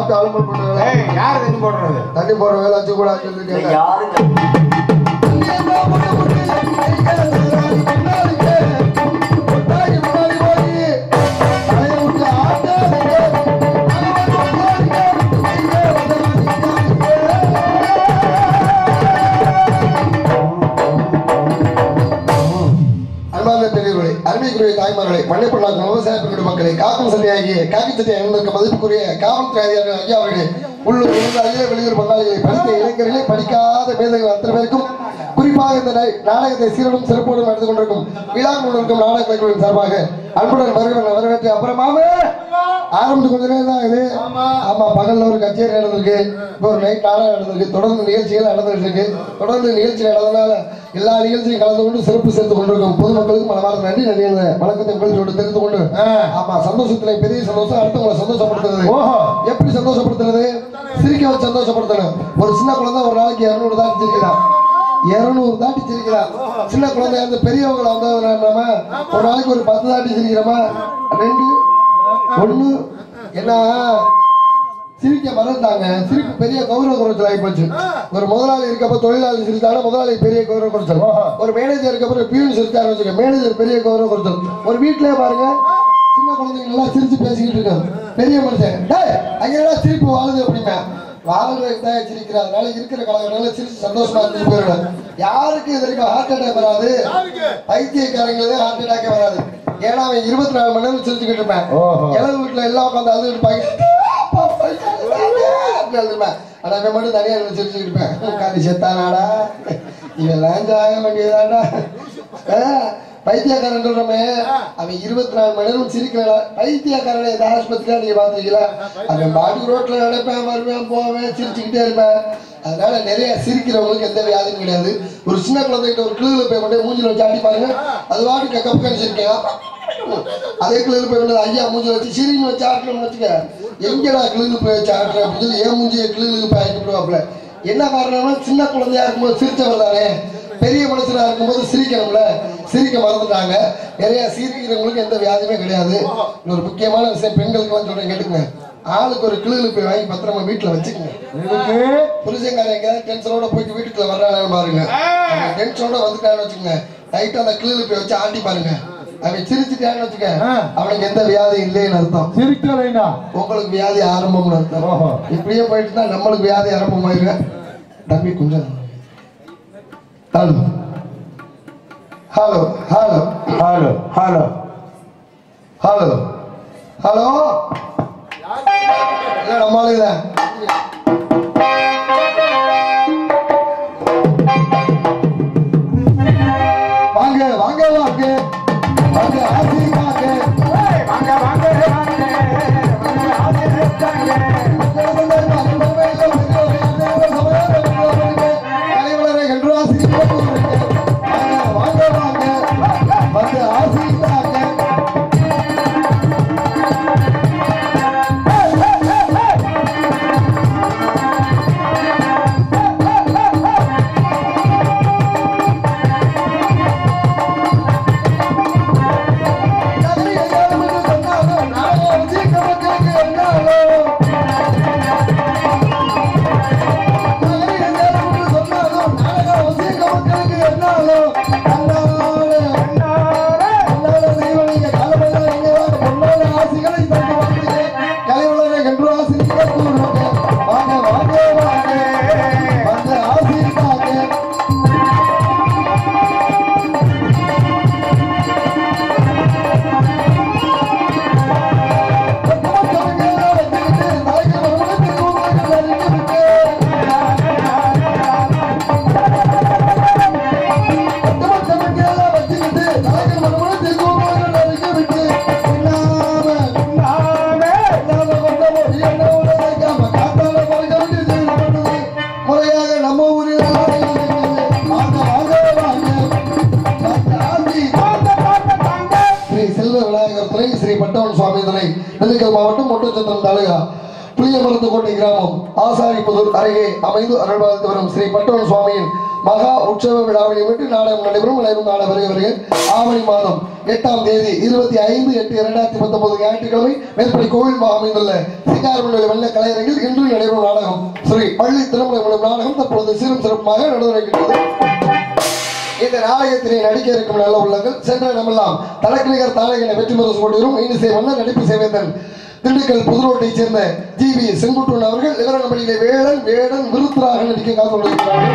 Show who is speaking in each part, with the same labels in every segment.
Speaker 1: பார்த்து அலுவல் பண்ணுவேன்
Speaker 2: ஏய் யார் தண்ணி போடுறது
Speaker 1: தண்ணி போற வேலை வச்சு கூட சொல்லிருக்கேன்
Speaker 3: யாருங்க
Speaker 1: அன்பார்ந்த பெரியவர்களே அருமைக்குரிய தாய்மார்களே மண்ணைப்பண்ணாக்கும் விவசாய பெருங்குடி மக்களை காக்கும் சட்டையாகிய காக்கி சட்டை அணிந்திருக்க மதிப்புக்குரிய காவல்துறை அதிகாரிகள் ஐயா அவர்களே உள்ளூர் விவசாயிகளே வெளியூர் பங்காளிகளை படித்த இளைஞர்களே படிக்காத மேதைகள் அத்தனை பேருக்கும் குறிப்பாக இந்த நா- நாடகத்தை சீரடும் சிறப்போடும் நடந்து கொண்டிருக்கும் விழா கொண்டிருக்கும் நாடக கலைஞர்களின் சார்பாக அன்புடன் வருகிறவர்கள் வரவேற்று அப்புறமாவே ஆரம்பிச்சு கொஞ்ச நேரம் தான் இது ஆமா பகல்ல ஒரு கச்சேரி நடந்திருக்கு இப்போ ஒரு நைட் நாடகம் நடந்திருக்கு தொடர்ந்து நிகழ்ச்சிகள் நடந்துட்டு இருக்கு தொடர்ந்து நிகழ்ச்சி நடந்ததுனால எல்லா நிகழ்ச்சியும் கலந்து கொண்டு சிறப்பு சேர்த்து கொண்டிருக்கும் பொதுமக்களுக்கு மனமார்ந்த நன்றி நன்றி என்ற வணக்கத்தை நிகழ்ச்சியோடு தெரிந்து கொண்டு ஆமா சந்தோஷத்துல பெரிய சந்தோஷம் அடுத்தவங்களை சந்தோஷப்படுத்துறது
Speaker 2: ஓஹோ.
Speaker 1: எப்படி சந்தோஷப்படுத்துறது சிரிக்க வச்சு சந்தோஷப்படுத்தணும் ஒரு சின்ன குழந்தை ஒரு நாளைக்கு இருநூறு தாட்டி சிரிக்கிறான் இருநூறு தாட்டி சிரிக்கிறான் சின்ன குழந்தை வந்து பெரியவங்களை வந்து நம்ம ஒரு நாளைக்கு ஒரு பத்து தாட்டி சிரிக்கிறோமா ரெண்டு ஒண்ணு என்ன சிரிக்க மறந்தாங்க சிரிப்பு பெரிய கௌரவ குறைச்சல் ஆகி போச்சு ஒரு முதலாளி இருக்கப்ப தொழிலாளி சிரித்தாலும் முதலாளி பெரிய கௌரவ குறைச்சல் ஒரு மேனேஜர் இருக்கப்ப பியூன் சிரிச்சாரு வச்சுக்க மேனேஜர் பெரிய கௌரவ குறைச்சல் ஒரு வீட்லயே பாருங்க சின்ன குழந்தைங்க எல்லாம் சிரிச்சு பேசிக்கிட்டு இருக்காங்க பெரிய மனுஷன் டேய் அங்க எல்லாம் சிரிப்பு வாழுது அப்படின்னா வாழ்றதுக்கு தான் சிரிக்கிறார் நாளைக்கு இருக்கிற காலகட்டங்களில் சிரிச்சு சந்தோஷமா இருந்து போயிடணும் யாருக்கு இது வரைக்கும் ஹார்ட் அட்டாக் வராது பைத்தியக்காரங்களுக்கு ஹார்ட் அட்டாக்கே வராது ஏன்னா அவன் இருபத்தி நாலு மணி நேரம் சிரிச்சுக்கிட்டு இருப்பேன்
Speaker 2: ஓஹோ.
Speaker 1: இளவு வீட்டுல எல்லாம் உட்காந்து அழுது இருப்பாங்க ஆனா அவன் மட்டும் தனியா இருந்து சிரிச்சுக்கிட்டு இருப்பேன் உட்காந்து செத்தானாடா இதெல்லாம் ஜாக வேண்டியதாடா பைத்தியக்காரன் சொல்றமே அவன் இருபத்தி நாலு மணி நேரம் சிரிக்கிறான் பைத்தியக்காரனை இந்த ஆஸ்பத்திரியா நீங்க பாத்துருக்கீங்களா அவன் பாடி ரோட்ல நடப்பேன் வருவேன் போவேன் சிரிச்சுக்கிட்டே இருப்பேன் அதனால நிறைய சிரிக்கிறவங்களுக்கு எந்த வியாதியும் கிடையாது ஒரு சின்ன குழந்தைகிட்ட ஒரு கிளூல போய் கொண்டு மூஞ்சில வச்சு ஆடி பாருங்க அது வாட்டி கப்பு கணிச்சிருக்கேன் அதே கிளூல போய் கொண்டு ஐயா மூஞ்சில வச்சு சிரிங்க வச்சு ஆட்டணும்னு வச்சுக்க எங்கடா கிளூல போய் வச்சு ஆட்டுற அப்படின்னு சொல்லி ஏன் மூஞ்சிய கிளூலுக்கு போய் ஆக்கிடுவாப்ல என்ன காரணம்னா சின்ன குழந்தையா இருக்கும்போது சிரிச்சவர் தானே பெரிய மனுஷனா இருக்கும்போது சிரிக்கணும்ல சிரிக்க மறந்துட்டாங்க நிறைய சிரிக்கிறவங்களுக்கு எந்த வியாதியுமே கிடையாது ஒரு முக்கியமான விஷயம் பெண்களுக்கு வந்து சொல்றேன் கேட்டுங்க ஆளுக்கு ஒரு கிளூல போய் வாங்கி பத்திரமா வீட்டுல வச்சுக்கோங்க
Speaker 2: எதுக்கு
Speaker 1: புருஷங்காரன் எங்கேயாவது டென்ஷனோட போயிட்டு வீட்டுக்குள்ள வர்றானு பாருங்க அவன் டென்ஷனோட வந்துட்டான்னு வச்சுக்கோங்க லைட்டா அந்த கிளீல போய் வச்சு ஆட்டி பாருங்க அவன் சிரிச்சுட்டான்னு வச்சுக்க
Speaker 2: ஆ.
Speaker 1: அவனுக்கு எந்த வியாதி இல்லைன்னு அர்த்தம்
Speaker 2: சிரிக்கலைனா
Speaker 1: உங்களுக்கு வியாதி ஆரம்பம்னு அர்த்தம்
Speaker 2: ஓஹோ.
Speaker 1: இப்படியே போயிட்டு இருந்தா நம்மளுக்கு வியாதி ஆரம்பமாயிருங்க தம்பி கொஞ்சம் hello hello hello
Speaker 2: hello hello
Speaker 1: hello hello இல்ல நம்மளுக்குதான் வாங்க வாங்க வாங்க வாங்க ஆசி வாங்க
Speaker 2: வாங்க வாங்க வாங்க வாங்க ஆசை சேர்த்தாங்க
Speaker 1: தலைவரை என்று ஆசி வாங்க வாங்க வாங்க வந்து ஆசி வாங்க முறையாக நம்ம ஊரில் வாங்க வாங்க வாங்க ஸ்ரீ செல்வ விநாயகர் துணை ஸ்ரீ பட்டவன் சுவாமி துணை திண்டுக்கல் மாவட்டம் ஒட்டச்சத்திரம் தாலுகா புளியமருத்து கோட்டை கிராமம் ஆசாரிப்புதூர் அருகே அமைந்து அருள்பாலித்து வரும் ஸ்ரீ பட்டவன் சுவாமியின் மகா உற்சவ விழாவை முன்னிட்டு நாடகம் நடைபெறும் நடைபெறும் நாடகம் வருகிறது ஆவணி மாதம் எட்டாம் தேதி இருபத்தி ஐந்து எட்டு இரண்டாயிரத்தி பத்தொன்பது ஞாயிற்றுக்கிழமை மேற்படி கோவில் அமைந்துள்ள சிங்காரமண்டல வெள்ள கலையரங்கில் இன்று நடைபெறும் நாடகம் ஸ்ரீ பள்ளி திருமணம் எனும் நாடகம் தற்பொழுது சீரும் சிறப்புமாக நடைபெறுகின்றது இந்த நாடகத்திலே நடிக்க இருக்கும் நல்ல உள்ளங்கள் சென்ற இடமெல்லாம் தனக்கு நிகர் தானகனை வெற்றி முரசு கொண்டிரும் இனிசை மன்னர் நடிப்பு சேவேந்தன் திண்டுக்கல் புதுரோட்டைச் சேர்ந்த ஜி வி செங்குட்டுவன் அவர்கள் விவரங்களிலே வேடன் வேடன் விருத்தராக நடிக்க காத்துள்ளார்கள்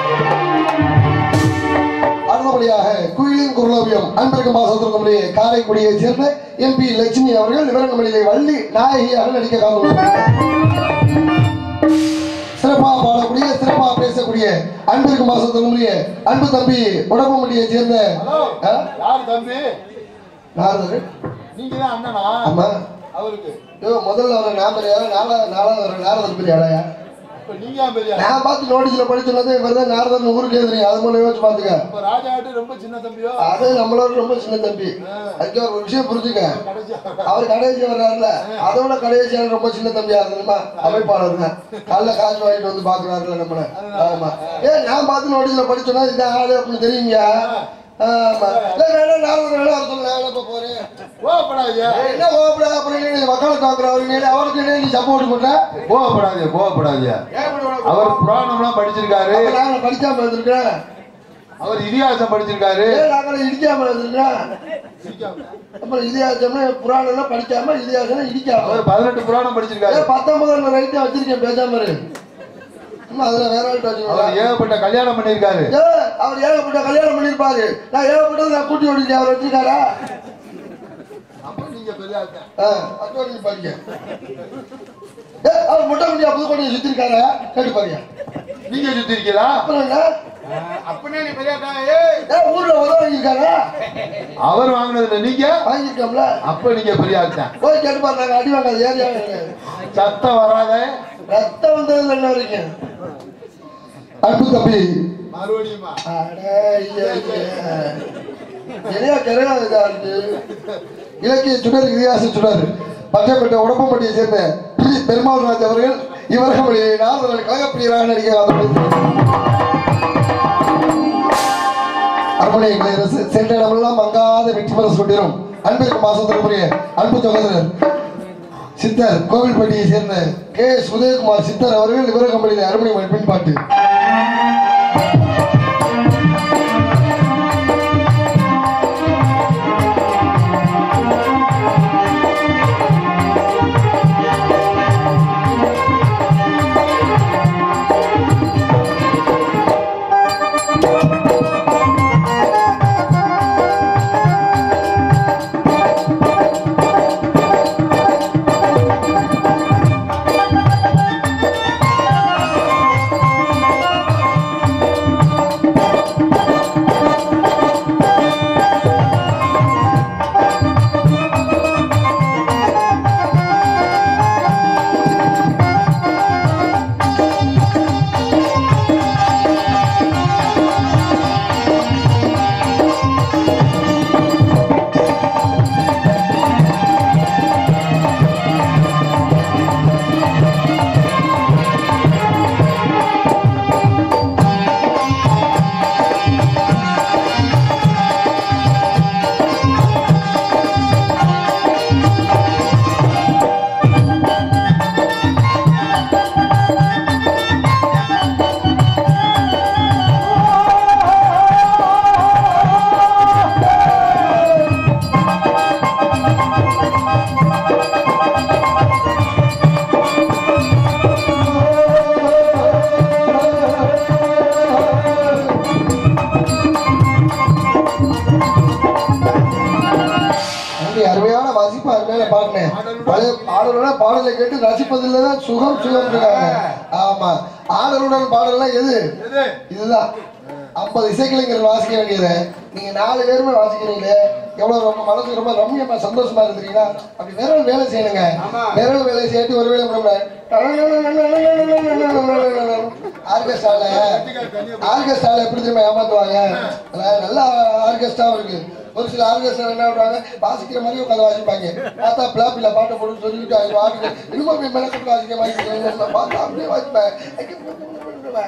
Speaker 1: அடுத்தபடியாக குயிலின் குரலோவியம் அன்பிற்கு மாசத்திற்கும் காரைக்குடியைச் சேர்ந்த எம்பி லட்சுமி அவர்கள் விவரங்களிலே வள்ளி நாயகியாக நடிக்க காத்துள்ளார்கள் சிறப்பா பாடக்கூடிய சிறப்பா பேசக்கூடிய அன்பிற்கு மாசத்திற்குரிய அன்பு தம்பி உடம்புமடியை சேர்ந்த ஆ?
Speaker 3: யார் தம்பி
Speaker 1: நாரதர்
Speaker 3: நீங்க தான் அண்ணனா
Speaker 1: ஆமா
Speaker 3: அவருக்கு
Speaker 1: ஐயோ, முதல்ல வர நான் பெரியாரா நாலா நாலாவது வர நாரதர் பெரியாரா
Speaker 3: இப்ப நீங்க ஏன் பெரிய ஆளு?
Speaker 1: நான் பார்த்து நோட்டீஸ்ல படிச்சுள்ளது இவர் தான் நாரதர் ஊருக்கு எழுதுறீங்க அது மூலம் யோசிச்சு பாத்துக்க
Speaker 3: இப்ப ராஜா ஆட்டு ரொம்ப சின்ன தம்பியோ
Speaker 1: அது நம்மளோட ரொம்ப சின்ன தம்பி அதுக்கு ஒரு விஷயம் புரிஞ்சுக்க
Speaker 3: கடைசியா
Speaker 1: அவர் கடைசி வர்றாருல அதோட கடைசியான ரொம்ப சின்ன தம்பியா இருந்ததுமா அமைப்பாளர் தான் காலைல காசு வாங்கிட்டு வந்து பாக்குறாருல நம்மள ஆமா ஏ நான் பார்த்து நோட்டீஸ்ல படிச்சோன்னா இந்த ஆளு அப்படின்னு தெரியுங்க ஆமா இல்ல வேணா நாலு வேணா அவர் சொல்ல நான் இப்ப போறேன்
Speaker 3: கோவப்படாதீங்க
Speaker 1: ஏய், என்ன கோபப்பட அப்புறம் நீ மக்களை தாக்குற அவருக்கு நீ அவருக்கு என்ன நீ சப்போர்ட் பண்ற
Speaker 3: கோவப்படாதீங்க கோவப்படாதீங்க
Speaker 1: ஏன் இப்படி உனக்கு
Speaker 3: அவர் புராணம்லாம் படிச்சிருக்காரு
Speaker 1: அப்ப நாங்க படிக்காம இருந்திருக்கிறேன்
Speaker 3: அவர் இதிகாசம் படிச்சிருக்காரு
Speaker 1: ஏன் நாங்கள இடிக்காம இருந்திருக்கிறேன் அப்புறம் இதிகாசம் புராணம் எல்லாம் படிக்காம இதிகாசம் இடிக்காம
Speaker 3: அவர் பதினெட்டு புராணம் படிச்சிருக்காரு
Speaker 1: ஏன் பத்தொன்பது ரைட்டா வச்சிருக்கேன் பேசாம இரு இன்னும் அதுல வேற ஆள்கிட்ட
Speaker 3: அவர்
Speaker 1: வச்சுக்கோங்க
Speaker 3: ஏகப்பட்ட கல்யாணம் பண்ணியிருக்காரு
Speaker 1: ஏய், அவர் ஏகப்பட்ட கல்யாணம் பண்ணிருப்பாரு நான் ஏகப்பட்டது நான் கூட்டி ஓடிட்டேன் அவர் வச்சிருக்காரா
Speaker 3: அப்ப நீங்க பெரிய ஆள் தான்.
Speaker 1: ஆ, அதோட நீ பாருங்க ஏய், அவர் முட்டை முடியா புதுக்கோட்டையை சுத்திருக்காரா கேட்டு பாருங்க
Speaker 3: நீங்க சுத்தி இருக்கீங்களா
Speaker 1: அப்புறம் என்ன
Speaker 3: அப்பனே நீ பெரிய ஆள் தான். ஏய்.
Speaker 1: ஏய், ஊர்ல உதவ வாங்கியிருக்காரா
Speaker 3: அவர் வாங்கினதுல நீங்க
Speaker 1: வாங்கியிருக்கோம்ல
Speaker 3: அப்ப நீங்க பெரிய ஆள் தான்
Speaker 1: போய் கேட்டு பாரு நாங்க அடி வாங்காது ஏரியா
Speaker 3: சத்தம் வராத
Speaker 1: ரத்தம் வந்ததுல என்ன வரைக்கும் அன்பு தம்பி
Speaker 3: மறுபடியுமா
Speaker 1: அட, ஐயா, ஐயா. நிறைய கரையா இதா இருக்கு இலக்கிய சுடர் இதிகாச சுடர் பச்சைப்பட்ட உடம்பப்பட்டியை சேர்ந்த பி பெருமாள் ராஜ் அவர்கள் இவர்களுடைய நாதரன் கழகப்பிரியராக நடிக்க அரண்மனை இளையரசு சென்ற இடமெல்லாம் மங்காத வெற்றி பெற சொல்லிடும் அன்பிற்கு மாசத்திற்குரிய அன்பு சகோதரர் சித்தர் கோவில்பட்டியை சேர்ந்த கே எஸ் உதயகுமார் சித்தர் அவர்கள் இவர கம்பெனியில் அருமணி பின்பாட்டு அப்படி அருமையான வாசிப்பு அருமையான பாடினேன் பழைய ஆடலோட பாடலை கேட்டு ரசிப்பதில் தான் சுகம் சுகம் இருக்காங்க ஆமா ஆடலுடன் பாடல்லாம் எது
Speaker 3: எது
Speaker 1: இதுதான் ஐம்பது இசைக்கலைஞர்கள் வாசிக்க வேண்டியது நீங்க நாலு பேருமே வாசிக்கிறீங்களே எவ்வளவு ரொம்ப மனசு ரொம்ப ரம்மியமா சந்தோஷமா இருக்கிறீங்களா அப்படி விரல் வேலை செய்யணுங்க விரல் வேலை செய்யிட்டு ஒரு வேலை பண்ண ஆர்கெஸ்ட்ரால ஆர்கெஸ்ட்ரால எப்படி திரும்ப ஏமாத்துவாங்க அதாவது நல்ல ஆர்கெஸ்ட்ராவும் இருக்கு ஒரு சில ஆர்கெஸ்ட்ரா என்ன பண்ணுவாங்க வாசிக்கிற மாதிரி உட்காந்து வாசிப்பாங்க பார்த்தா பிளாப்பில பாட்டை போட்டு சொல்லிட்டு அவங்க வாசிக்க இன்னும் போய் மெனக்கட்டு வாசிக்க வாசிக்க பார்த்தா அப்படியே வாசிப்பேன்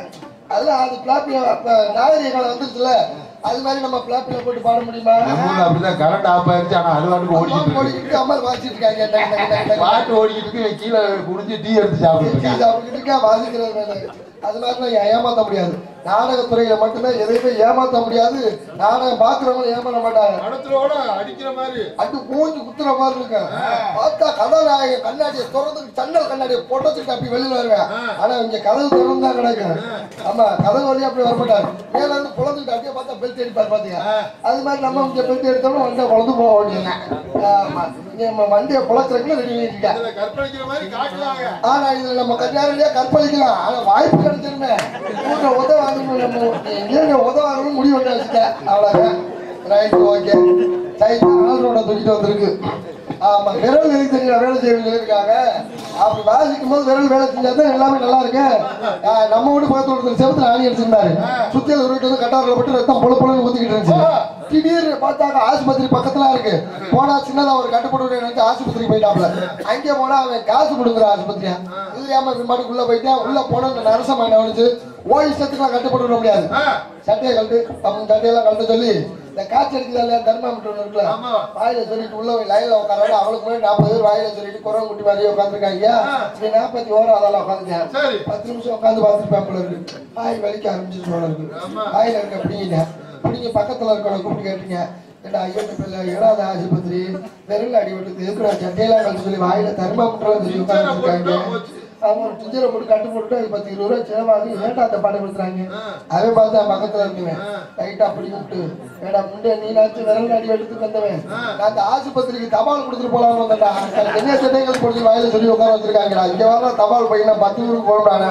Speaker 1: அதெல்லாம் அது பிளாப்பில அப்ப நாகரிக காலம் வந்துருச்சுல அது மாதிரி நம்ம பிளாப்பில போட்டு பாட முடியுமா
Speaker 3: நம்ம ஊர்ல அப்படிதான் கரண்ட் ஆஃப் ஆயிருச்சு ஆனா அது வாட்டுக்கு ஓடிக்கிட்டு இருக்கு
Speaker 1: ஓடிக்கிட்டு அம்மா வாசிட்டு இருக்காங்க டக்கு, டக்கு, டக்கு, டக்கு.
Speaker 3: பாட்டு ஓடிக்கிட்டு இருக்கு இவன் கீழே குடிஞ்சு டீ எடுத்து சாப்பிட்டு
Speaker 1: டீ
Speaker 3: இருக்கான்
Speaker 1: சாப்பிட்டுட்டு இருக்கா, வாசிக்கிறது வேலை. அது மாதிரிலாம் ஏ- ஏமாத்த முடியாது நாடகத்துறையில மட்டும்தான் எதையுமே ஏமாத்த முடியாது நாடகம் பாக்குறவங்க ஏமாற மாட்டாங்க
Speaker 3: படத்துல அடிக்கிற மாதிரி
Speaker 1: அட்டு பூஞ்சி குத்துற மாதிரி இருக்கும் பார்த்தா கதாநாயகன் கண்ணாடியை திறந்து சன்னல் கண்ணாடியை பொட்டச்சுட்டு அப்படி வெளியில வருவேன் ஆனா இங்க கதவு திறந்து தான் கிடக்கும் ஆமா கதவு வழியா அப்படி வரமாட்டார் மேல இருந்து புலந்துட்டு அப்படியே பார்த்தா பெல்ட் அடிப்பார் பாத்தீங்க அது மாதிரி நம்ம இங்க பெல்ட் எடுத்தோம்னா வண்டியை குழந்து போக வேண்டியது ஆமா இங்க நம்ம வண்டியை குளத்துறதுக்குள்ள ரெடி பண்ணிட்டு
Speaker 3: இதுல கற்பழிக்கிற மாதிரி காட்டுவாங்க
Speaker 1: ஆனா இதுல நம்ம கட்டாரிலேயே கற்பழிக்கலாம் ஆனா வாய்ப்பு கிடைச்சிருமே ஊர்ல உத வாங்கணும் நம்ம எங்கேயும் உத வாங்கணும் முடிவு பண்ணி வச்சுட்டேன் அவ்வளவுதான் ரைட் ஓகே சரி ஆளோட தூக்கிட்டு வந்திருக்கு ஆமா விரல் எதுக்கு தெரியல வேலை செய்யணும் இருக்காங்க அப்படி வாசிக்கும் போது விரல் வேலை செஞ்சாதான் எல்லாமே நல்லா இருக்கு ஆ, நம்ம வீட்டு பக்கத்துல ஒருத்தர் செவத்துல ஆணி அடிச்சிருந்தாரு சுத்தியல் உருட்டு வந்து கட்டாரில் போட்டு ரத்தம் பொழு பொழுன்னு ஊத்திக்கிட்டு இருந்துச்சு திடீர்னு பார்த்தாங்க ஆஸ்பத்திரி பக்கத்துல இருக்கு போனா சின்னதா ஒரு கட்டுப்பட்டு நினைச்சு ஆஸ்பத்திரிக்கு போயிட்டாப்ல அங்கே போனா அவன் காசு கொடுக்குற ஆஸ்பத்திரியா தெரியாம விமாட்டுக்குள்ள போயிட்டேன் உள்ள போன இந்த நரசம் என்ன வந்துச்சு ஓய் இஷ்டத்துக்கு கட்டுப்பட்டு விட முடியாது சட்டையை கழட்டு அவங்க சட்டையெல்லாம் கழட்ட சொல்லி இந்த காய்ச்சல் அடிக்குதா இல்லையா தர்மாமீட்டர் ஒன்று இருக்குல்ல
Speaker 3: ஆமா.
Speaker 1: வாயில சொல்லிட்டு உள்ள போய் லைன்ல உட்காராங்க அவளுக்கு முன்னாடி நாற்பது பேர் வாயில சொல்லிட்டு குரல் குட்டி மாதிரி உட்காந்துருக்காங்க நீ நாற்பத்தி ஓரம் அதெல்லாம் உட்காந்துட்டேன்
Speaker 3: சரி.
Speaker 1: பத்து நிமிஷம் உட்காந்து பார்த்துருப்பேன் போல இருக்கு வாய் வலிக்க ஆரம்பிச்சிச்சு போல இருக்கு வாயில இருக்க பிடிங்க பிடிங்க பக்கத்துல இருக்கவங்க கூப்பிட்டு கேட்டீங்க ஏடா ஐயட்டு பிள்ளை ஏடாத ஆஸ்பத்திரி விரல் அடி விட்டு எதுக்குடா சட்டையெல்லாம் கழிச்சு சொல்லி வாயில தர்மாமீட்டர் சொல்லி உட்காந்துருக்காங்க அவங்க ஒரு டிஞ்சரை போட்டு கட்டு போட்டு அது பத்து இருபது ரூபா செலவாகி ஏன்டா அந்த பாடம் கொடுத்துறாங்க அவன் பார்த்தா பக்கத்துல இருக்குவேன் ரைட்டா அப்படி கூப்பிட்டு ஏடா முண்டே நீனாச்சும் விரல் அடி எடுத்து வந்தவன் நான் அந்த ஆஸ்பத்திரிக்கு தபால் கொடுத்துட்டு போலாம்னு வந்தேன்டா என்ன சட்டைகள் போட்டு வாயில சொல்லி உட்கார வச்சிருக்காங்கடா இங்க வர தபால் பையனா பத்து ஊருக்கு போறானே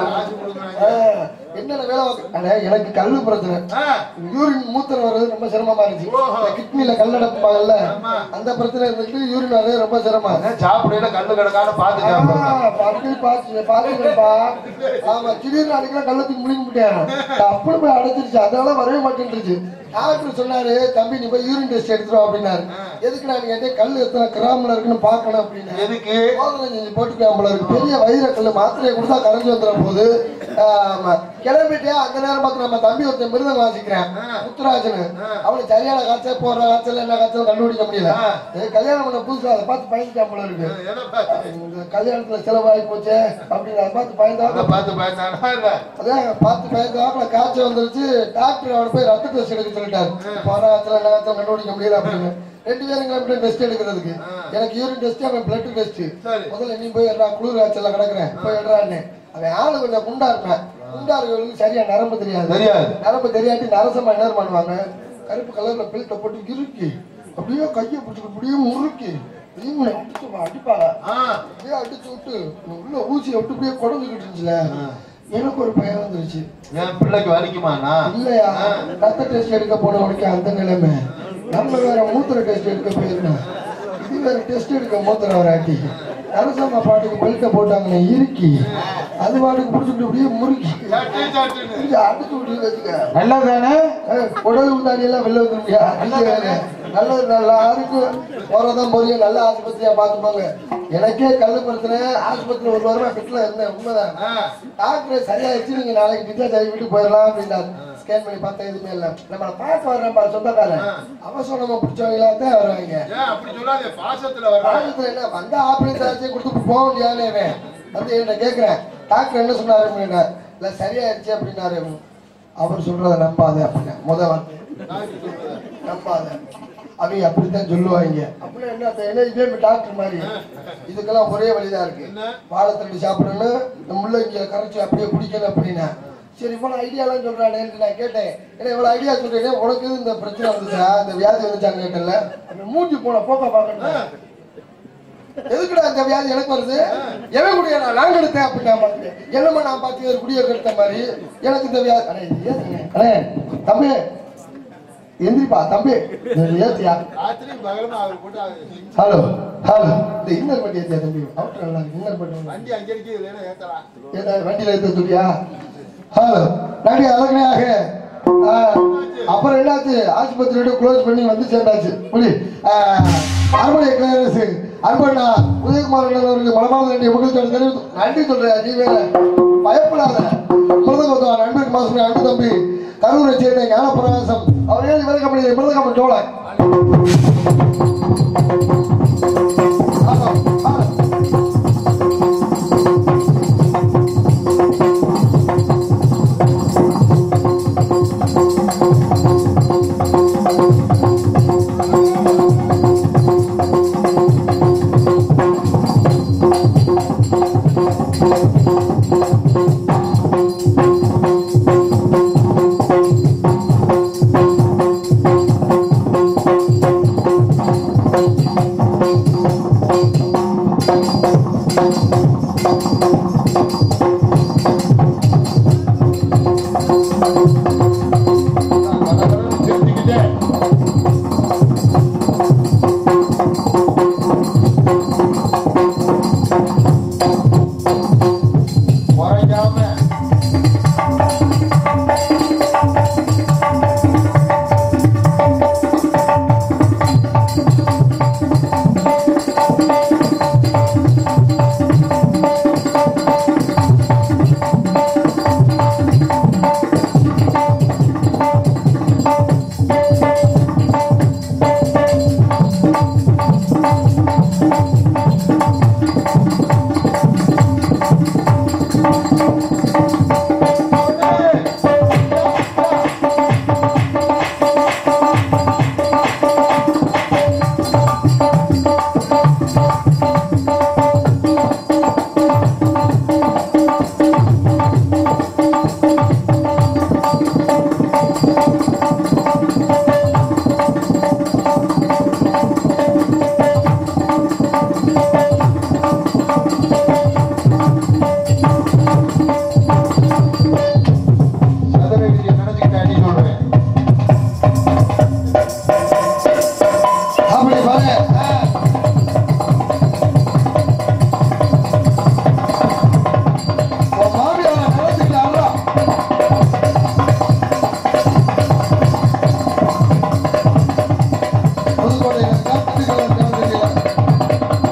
Speaker 1: என்னென்ன வேலை பார்க்க- அண்ணே, எனக்கு கல்லு பிரச்சனை யூரின் மூத்திரம் வர்றது ரொம்ப சிரமமா இருந்துச்சு இந்த கிட்னில கல்லடப்பாங்கல்ல அந்த பிரச்சனை இருந்துட்டு யூரின் வர்றது ரொம்ப சிரமம்
Speaker 3: சாப்பிடையில கல்லு கிடக்கான பாத்து சாப்பிடுறான்
Speaker 1: ஆமா, அப்படி பாத்து- பாத்துக்கிறேன்ப்பா. ஆமா, திடீர்னு அடிக்கலாம் கள்ளத்துக்கு முழுங்கி விட்டேன். அப்படி போய் அடைச்சிருச்சு, அதனால வரவே மாட்டேன்ருச்சு. டாக்டர் சொன்னாரு தம்பி நீ போய் யூரின் டெஸ்ட் எடுத்துரு அப்படின்னாரு எதுக்கு நான் கேட்டேன் கல் எத்தனை கிராம்ல இருக்குன்னு பார்க்கணும் அப்படின்னு
Speaker 3: எதுக்கு
Speaker 1: சோதனை செஞ்சு போட்டுக்கலாம் போல இருக்கு பெரிய வயிற கல்லு மாத்திரையை கொடுத்தா கரைஞ்சு வந்துட போகுது ஆமா. கிளம்பிட்டே அந்த நேரம் பார்த்து நம்ம தம்பி ஒருத்தன் மிருதம் வாசிக்கிறேன் முத்துராஜன் அவனுக்கு சரியான காய்ச்சல் போற காய்ச்சல் என்ன காய்ச்சல் கண்டுபிடிக்க முடியல ஏய், கல்யாணம் பண்ண புதுசா அதை பார்த்து பயந்துட்டான் போல இருக்கு
Speaker 3: எதை பார்த்து?
Speaker 1: இந்த கல்யாணத்துல செலவாகி போச்சே அப்படின்னு அதை பார்த்து பயந்தா
Speaker 3: அதை பார்த்து பயந்தானா இல்ல
Speaker 1: அதான் பார்த்து பயந்தாப்புல காய்ச்சல் வந்துருச்சு டாக்டர் அவனை போய் ரத்த டெஸ்ட் எடுக்க சொல்லிட்டாரு போன காய்ச்சல் என்ன காய்ச்சல் கண்டுபிடிக்க முடியல அப்படின்னு ரெண்டு பேரும் கிளம்பிட்டு டெஸ்ட் எடுக்கிறதுக்கு எனக்கு யூரின் டெஸ்ட் அவன் பிளட் டெஸ்ட்
Speaker 3: சரி.
Speaker 1: முதல்ல நீ போய் எடுறா குளிர் காய்ச்சல்ல கிடக்குறேன் போய் எடுறான்னு அவன் ஆளு கொஞ்சம் குண்டா இருப்பேன் குண்டா இருக்கவங்களுக்கு சரியா நரம்பு தெரியாது
Speaker 3: தெரியாது.
Speaker 1: நரம்பு தெரியாட்டி நரசமா என்ன பண்ணுவாங்க கருப்பு கலர்ல பில்ட்டை போட்டு இறுக்கி அப்படியே கையை பிடிச்சிட்டு அப்படியே முறுக்கி இவனை அடிச்சு அடிப்பாங்க
Speaker 3: ஆ,
Speaker 1: அப்படியே அடிச்சு விட்டு உள்ள ஊசியை விட்டு அப்படியே குடஞ்சுக்கிட்டு இருந்துச்சுல எனக்கு ஒரு பயம் வந்துருச்சு
Speaker 3: என் பிள்ளைக்கு வலிக்குமாண்ணா
Speaker 1: இல்லையா ரத்த டெஸ்ட் எடுக்க போனவனுக்கு அந்த நிலைமை நம்ம வேற மூத்திர டெஸ்ட் எடுக்க போயிருந்தோம் இது வேற டெஸ்ட் எடுக்க மூத்திர வராட்டி அரசாங்க பாட்டுக்கு பெல்ட்டை போட்டாங்களே இறுக்கி அது பாட்டுக்கு பிடிச்சிட்டு அப்படியே முறுக்கி
Speaker 3: சட்டு, சட்டுன்னு.
Speaker 1: கொஞ்சம் அடிச்சு விட்டு வச்சுக்க
Speaker 2: நல்லதானே
Speaker 1: ஏய், குடல் உந்தாடி எல்லாம் வெளில வந்துட முடியாது நல்லது நல்லா இருக்கும் போறதான் போறிய நல்ல ஆஸ்பத்திரியா பாத்துப்பாங்க எனக்கே கல்லு பிரச்சனை ஆஸ்பத்திரி ஒரு வாரமா பெட்ல இருந்தேன் உண்மைதான்
Speaker 3: ஆ,
Speaker 1: டாக்டர் சரியாயிடுச்சு நீங்க நாளைக்கு டிஸ்சார்ஜ் ஆகி வீட்டுக்கு போயிடலாம் அப்படின்னாரு ஸ்கேன் பண்ணி பார்த்தா எதுவுமே இல்ல நம்மளை பார்க்க வர்றேன் சொந்தக்காரன் அவசரமா பிடிச்சவங்களா தான் வருவாங்க
Speaker 3: ஏன் அப்படி சொல்லாதே பாசத்துல வர்றான்
Speaker 1: ஆஸ்பத்திரி என்ன வந்த ஆபரேஷன் ஆச்சு கொடுத்து போக முடியாதுன்னு இவன். வந்து என்ன கேட்கிறேன் டாக்டர் என்ன சொன்னாரு அப்படின்னா இல்ல சரியாயிடுச்சு அப்படின்னாரு அவர் சொல்றத நம்பாத அப்படின்னா முத வார்த்தை நம்பாத அவங்க அப்படித்தான் சொல்லுவாங்க அப்படின்னா என்ன அர்த்தம்? என்ன இதே டாக்டர் மாதிரி இதுக்கெல்லாம் ஒரே வழிதான் இருக்கு வாழைத்தண்டு சாப்பிடணும் இந்த முள்ளங்கியை கரைச்சி அப்படியே குடிக்கணும் அப்படின்னா சரி இவ்வளவு ஐடியாலாம் சொல்றானேன்னு நான் கேட்டேன் ஏன்னா இவ்வளவு ஐடியா சொல்றேனே உனக்கு எதுவும் இந்த பிரச்சனை வந்துச்சா இந்த வியாதி வந்துச்சான்னு கேட்டல அப்படி மூஞ்சி போன போக்க பார்க்கணும் எதுக்குடா இந்த வியாதி எனக்கு வருது எவன் குடியா நான் நாங்க எடுத்தேன் அப்படின்னு நான் பார்த்தேன் என்னம்மா நான் பார்த்து ஒரு குடியை கெடுத்த மாதிரி எனக்கு இந்த வியாதி அண்ணே இது ஏத்துங்க. அண்ணே தம்பி எந்திரிப்பா தம்பி இது ஏத்தியா
Speaker 3: ராத்திரி பகலமா அவர் போட்டு அவர்
Speaker 1: ஹலோ ஹலோ இந்த இன்னர் பட்டி ஏத்தியா தம்பி அவுட்டர் நல்லா இருக்கு இன்னர் பட்டி
Speaker 3: வண்டி அங்க இருக்கு இதுல என்ன ஏத்தலாம்
Speaker 1: ஏதா வண்டியில ஏத்த சொல்லியா ஹலோ நடி அழகனையாக ஆ, அப்புறம் என்னாச்சு ஆஸ்பத்திரியோட க்ளோஸ் பண்ணி வந்து சேர்ந்தாச்சு புரி அரண்மனை கிளியரன்ஸ் அன்பண்ணா உதயகுமார் அண்ணன் அவர்களுக்கு மனமார்ந்த நன்றி உங்களுக்கு தெரிவித்து நன்றி சொல்றேன் நீ வேற பயப்படாத மிருதகத்துவார் அன்பிற்கு மாசம் அன்பு தம்பி கரூரை சேர்ந்த ஞானப்பிரகாசம் அவர்கள் இவரை கம்பெனி மிருதகம் ஜோலை ஆமாம், ஆமாம்.
Speaker 3: சேர்த்துக்கிட்டே குறைக்காம சதுரகிரியை நினைச்சுக்கிட்டு அடி சொல்றேன்
Speaker 1: அப்படி பாரு ஆ. உன் மாமியாரை நினைச்சுக்கிட்டாங்களா? புதுக்கோட்டையில இருக்கா, புதுக்கோட்டையில இருக்கான்னு தெரியல.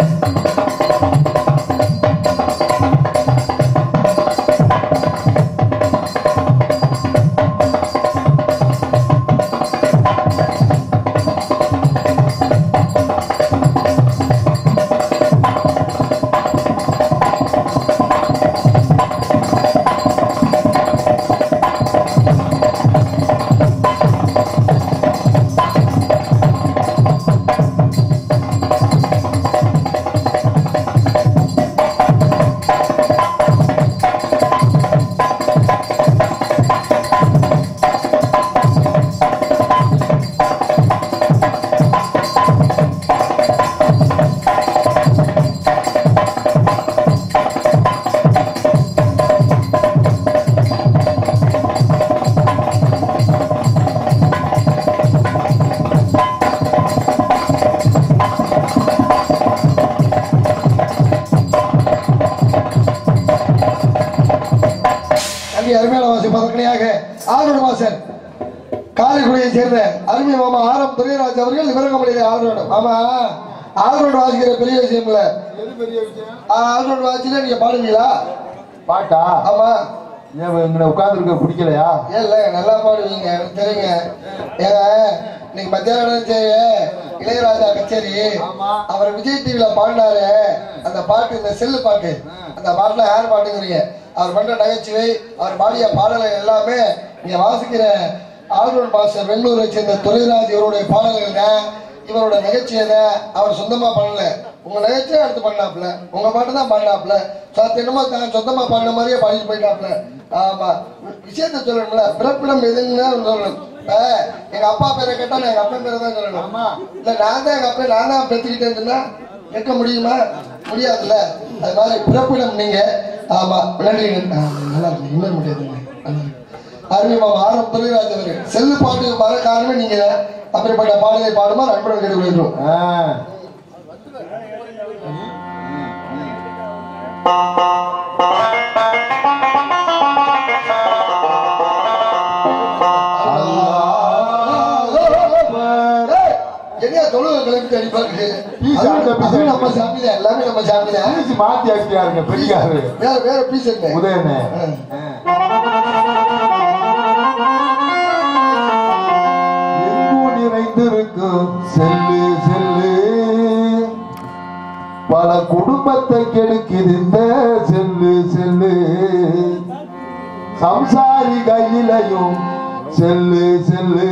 Speaker 1: அங்கே அருமையான வாசல் பதக்கணியாக ஆரோடு வாசல் காரைக்குடியை சேர்ந்த அருமை மாமா ஆரம் துரைராஜ் அவர்கள் விவரங்கமலையிலே ஆரோடு ஆமா ஆரோடு வாசிக்கிற பெரிய விஷயம் இல்ல
Speaker 3: எது பெரிய விஷயம்
Speaker 1: ஆரோடு வாசில நீங்க பாடுவீங்களா
Speaker 3: பாட்டா
Speaker 1: ஆமா
Speaker 3: ஏன் இங்க உட்கார்ந்துருக்க பிடிக்கலையா
Speaker 1: ஏன் இல்ல நல்லா பாடுவீங்க எனக்கு தெரியுங்க ஏங்க இன்னைக்கு மத்தியானம் செய்ய இளையராஜா கச்சேரி
Speaker 3: ஆமா.
Speaker 1: அவர் விஜய் டிவில பாடினாரு அந்த பாட்டு இந்த செல்லு பாட்டு அந்த பாட்டுல யார் பாட்டுங்கிறீங்க அவர் பண்ற நகைச்சுவை அவர் பாடிய பாடல்கள் எல்லாமே நீங்க வாசிக்கிற ஆல்ரவுண்ட் மாஸ்டர் பெங்களூரை சேர்ந்த துரைராஜ் இவருடைய பாடல்கள் தான் இவரோட நகைச்சுவை தான் அவர் சொந்தமா பண்ணல உங்க நகைச்சுவை அடுத்து பண்ணாப்ல உங்க பாட்டு தான் பாடினாப்ல சத்தியமா தான் சொந்தமா பாடின மாதிரியே பாடிட்டு போயிட்டாப்ல ஆமா விஷயத்த சொல்லணும்ல பிறப்பிடம் எதுன்னு சொல்லணும் இப்ப எங்க அப்பா பேரை கேட்டா நான் எங்க அப்பா பேரை தான் சொல்லணும்
Speaker 3: ஆமா
Speaker 1: இல்ல நான் தான் எங்க அப்பா நான் தான் பெற்றுக்கிட்டேன்னு சொன்னா கேட்க முடியுமா முடியாதுல்ல அது மாதிரி பிறப்பிடம் நீங்க ஆமா நன்றி ஆ, நல்லா இருக்கு இன்னும் முடியாதுங்க நல்லா இருக்கு அருமை மாமா ஆரம் துறைராஜ் அவர்கள் செல்லு பாட்டு வர காரணமே நீங்க தான். அப்படிப்பட்ட பாடலை பாடுமா நண்பர்கள் கேட்டுக்கொள்கிறோம்
Speaker 3: ஆ.
Speaker 1: ஏய், என்னையா தொழுகை கிளம்பிட்டு அடிப்பாரு
Speaker 3: பீஸ் அந்த பீஸ்
Speaker 1: அதுவும் நம்ம சாமி தான் எல்லாமே நம்ம சாமி தான்
Speaker 3: பீஸ் மாத்தி ஆக்கியா இருக்க பெரியாரு
Speaker 1: வேற வேற பீஸ் என்ன
Speaker 3: உதயனே எங்கும் நிறைந்திருக்கும் செல்லு செல்லு பல குடும்பத்தை கெடுக்குது இந்த செல்லு செல்லு சம்சாரி கையிலையும் செல்லு செல்லு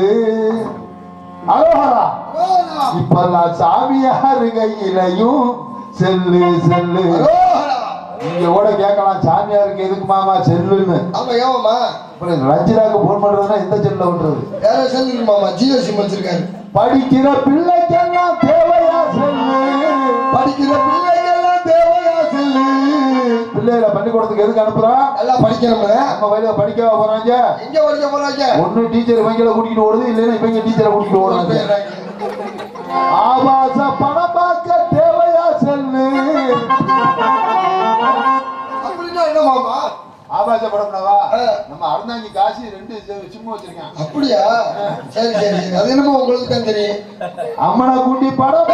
Speaker 3: அழகரா இப்பெல்லாம் சாமியார் கையிலையும் செல்லு செல்லு
Speaker 1: அரோகரா.
Speaker 3: நீங்க கூட கேட்கலாம் சாமியாருக்கு எதுக்கு மாமா செல்லுன்னு
Speaker 1: ஆமா ஏமாமா
Speaker 3: அப்புறம் ரஞ்சிதாக்கு போன் பண்றதுன்னா எந்த செல்ல பண்றது
Speaker 1: வேற செல்லு மாமா ஜியோ சிம் வச்சிருக்காரு
Speaker 3: படிக்கிற பிள்ளைக்கெல்லாம் தேவையா செல்லு
Speaker 1: படிக்கிற பிள்ளைகள்லாம் தேவையா செல்லு
Speaker 3: பிள்ளைகளை பள்ளிக்கூடத்துக்கு எதுக்கு அனுப்புறான்
Speaker 1: நல்லா படிக்கணும்ல
Speaker 3: நம்ம வயல படிக்க போறாங்க
Speaker 1: எங்க படிக்க போறாங்க
Speaker 3: ஒண்ணு டீச்சர் இவங்கள கூட்டிட்டு ஓடுது இல்லைன்னா இவங்க டீச்சரை கூட்டிட்டு ஓடுறாங்க ஆபாச பணம் பார்க்க தேவையா செல்லு
Speaker 1: அப்படின்னா என்ன மாமா
Speaker 3: ஆபாச படம்னாவா
Speaker 1: ஆ.
Speaker 3: நம்ம அறந்தாங்கி காசி ரெண்டு சிம்மு வச்சிருக்கேன்
Speaker 1: அப்படியா சரி சரி சரி அது என்னமோ உங்களுக்கு தான் தெரியும்
Speaker 3: அம்மனை கூட்டி படம்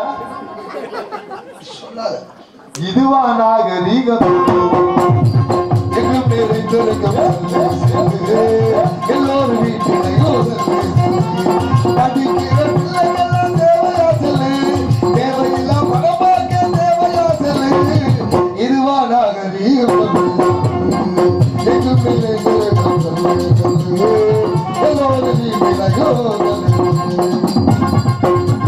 Speaker 1: சொல்லாத
Speaker 3: இதுவா நாகரீகம்
Speaker 1: எங்கும் நிறைந்திருக்கும் செல்லு, எல்லோரும் வீட்டிலையும் செல்லு. படிக்கிற பிள்ளைகள்லாம் தேவையா செல்லு, தேவையில்லா பணம் பார்க்க தேவையா செல்லு. இதுவா நாகரீகம் எங்கும் நிறைந்திருக்கும் செல்லு, எல்லோரும் வீட்டிலையும் செல்லு.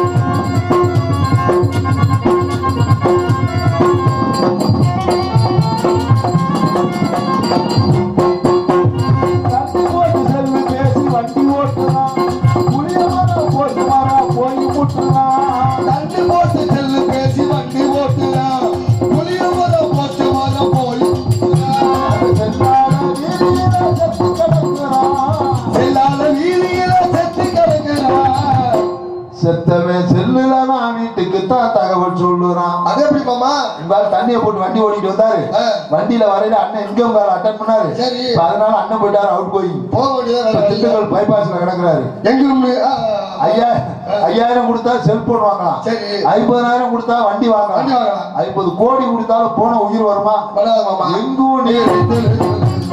Speaker 3: தட்டி போட்டு செல்லு பேசி வண்டி ஓட்டுறான் புளியமான போட்டு மாறா போய் முட்டுறான்
Speaker 1: தண்ணி போட்டு செல்லு பேசி வண்டி ஓட்டுலாம் புளிய மரம் போட்டு மரம் போய்
Speaker 3: செல்லாத வீதியில செத்து கிடக்குறான்
Speaker 1: செல்லாத வீதியில செத்து கிடக்கிறான்
Speaker 3: செத்தவன் செல்லுல நான் வீட்டுக்கு தான் தகவல் சொல்லுறான்
Speaker 1: அது எப்படி மாமா
Speaker 3: இவ்வாறு தண்ணியை போட்டு வண்டி ஓடிட்டு வந்தாரு
Speaker 1: ஆ.
Speaker 3: வண்டியில வரையில அண்ணன் இன்கம் கார் அட்டன் பண்ணாரு
Speaker 1: சரி.
Speaker 3: இப்ப அதனால அண்ணன் போயிட்டாரு அவுட் போய்
Speaker 1: போக வேண்டியதான்
Speaker 3: இப்ப
Speaker 1: வேற வழி இல்ல.
Speaker 3: திண்டுக்கல் பைபாஸ்ல கிடக்குறாரு
Speaker 1: எங்கும்
Speaker 3: ஐயா ஐயாயிரம் கொடுத்தா செல்போன் வாங்கலாம்
Speaker 1: சரி.
Speaker 3: ஐம்பதாயிரம் கொடுத்தா வண்டி
Speaker 1: வண்டி
Speaker 3: வாங்கலாம்
Speaker 1: வாங்கலாம்.
Speaker 3: ஐம்பது கோடி கொடுத்தாலும் போன உயிர் வருமா
Speaker 1: வராத மாமா
Speaker 3: எங்கும் நீர்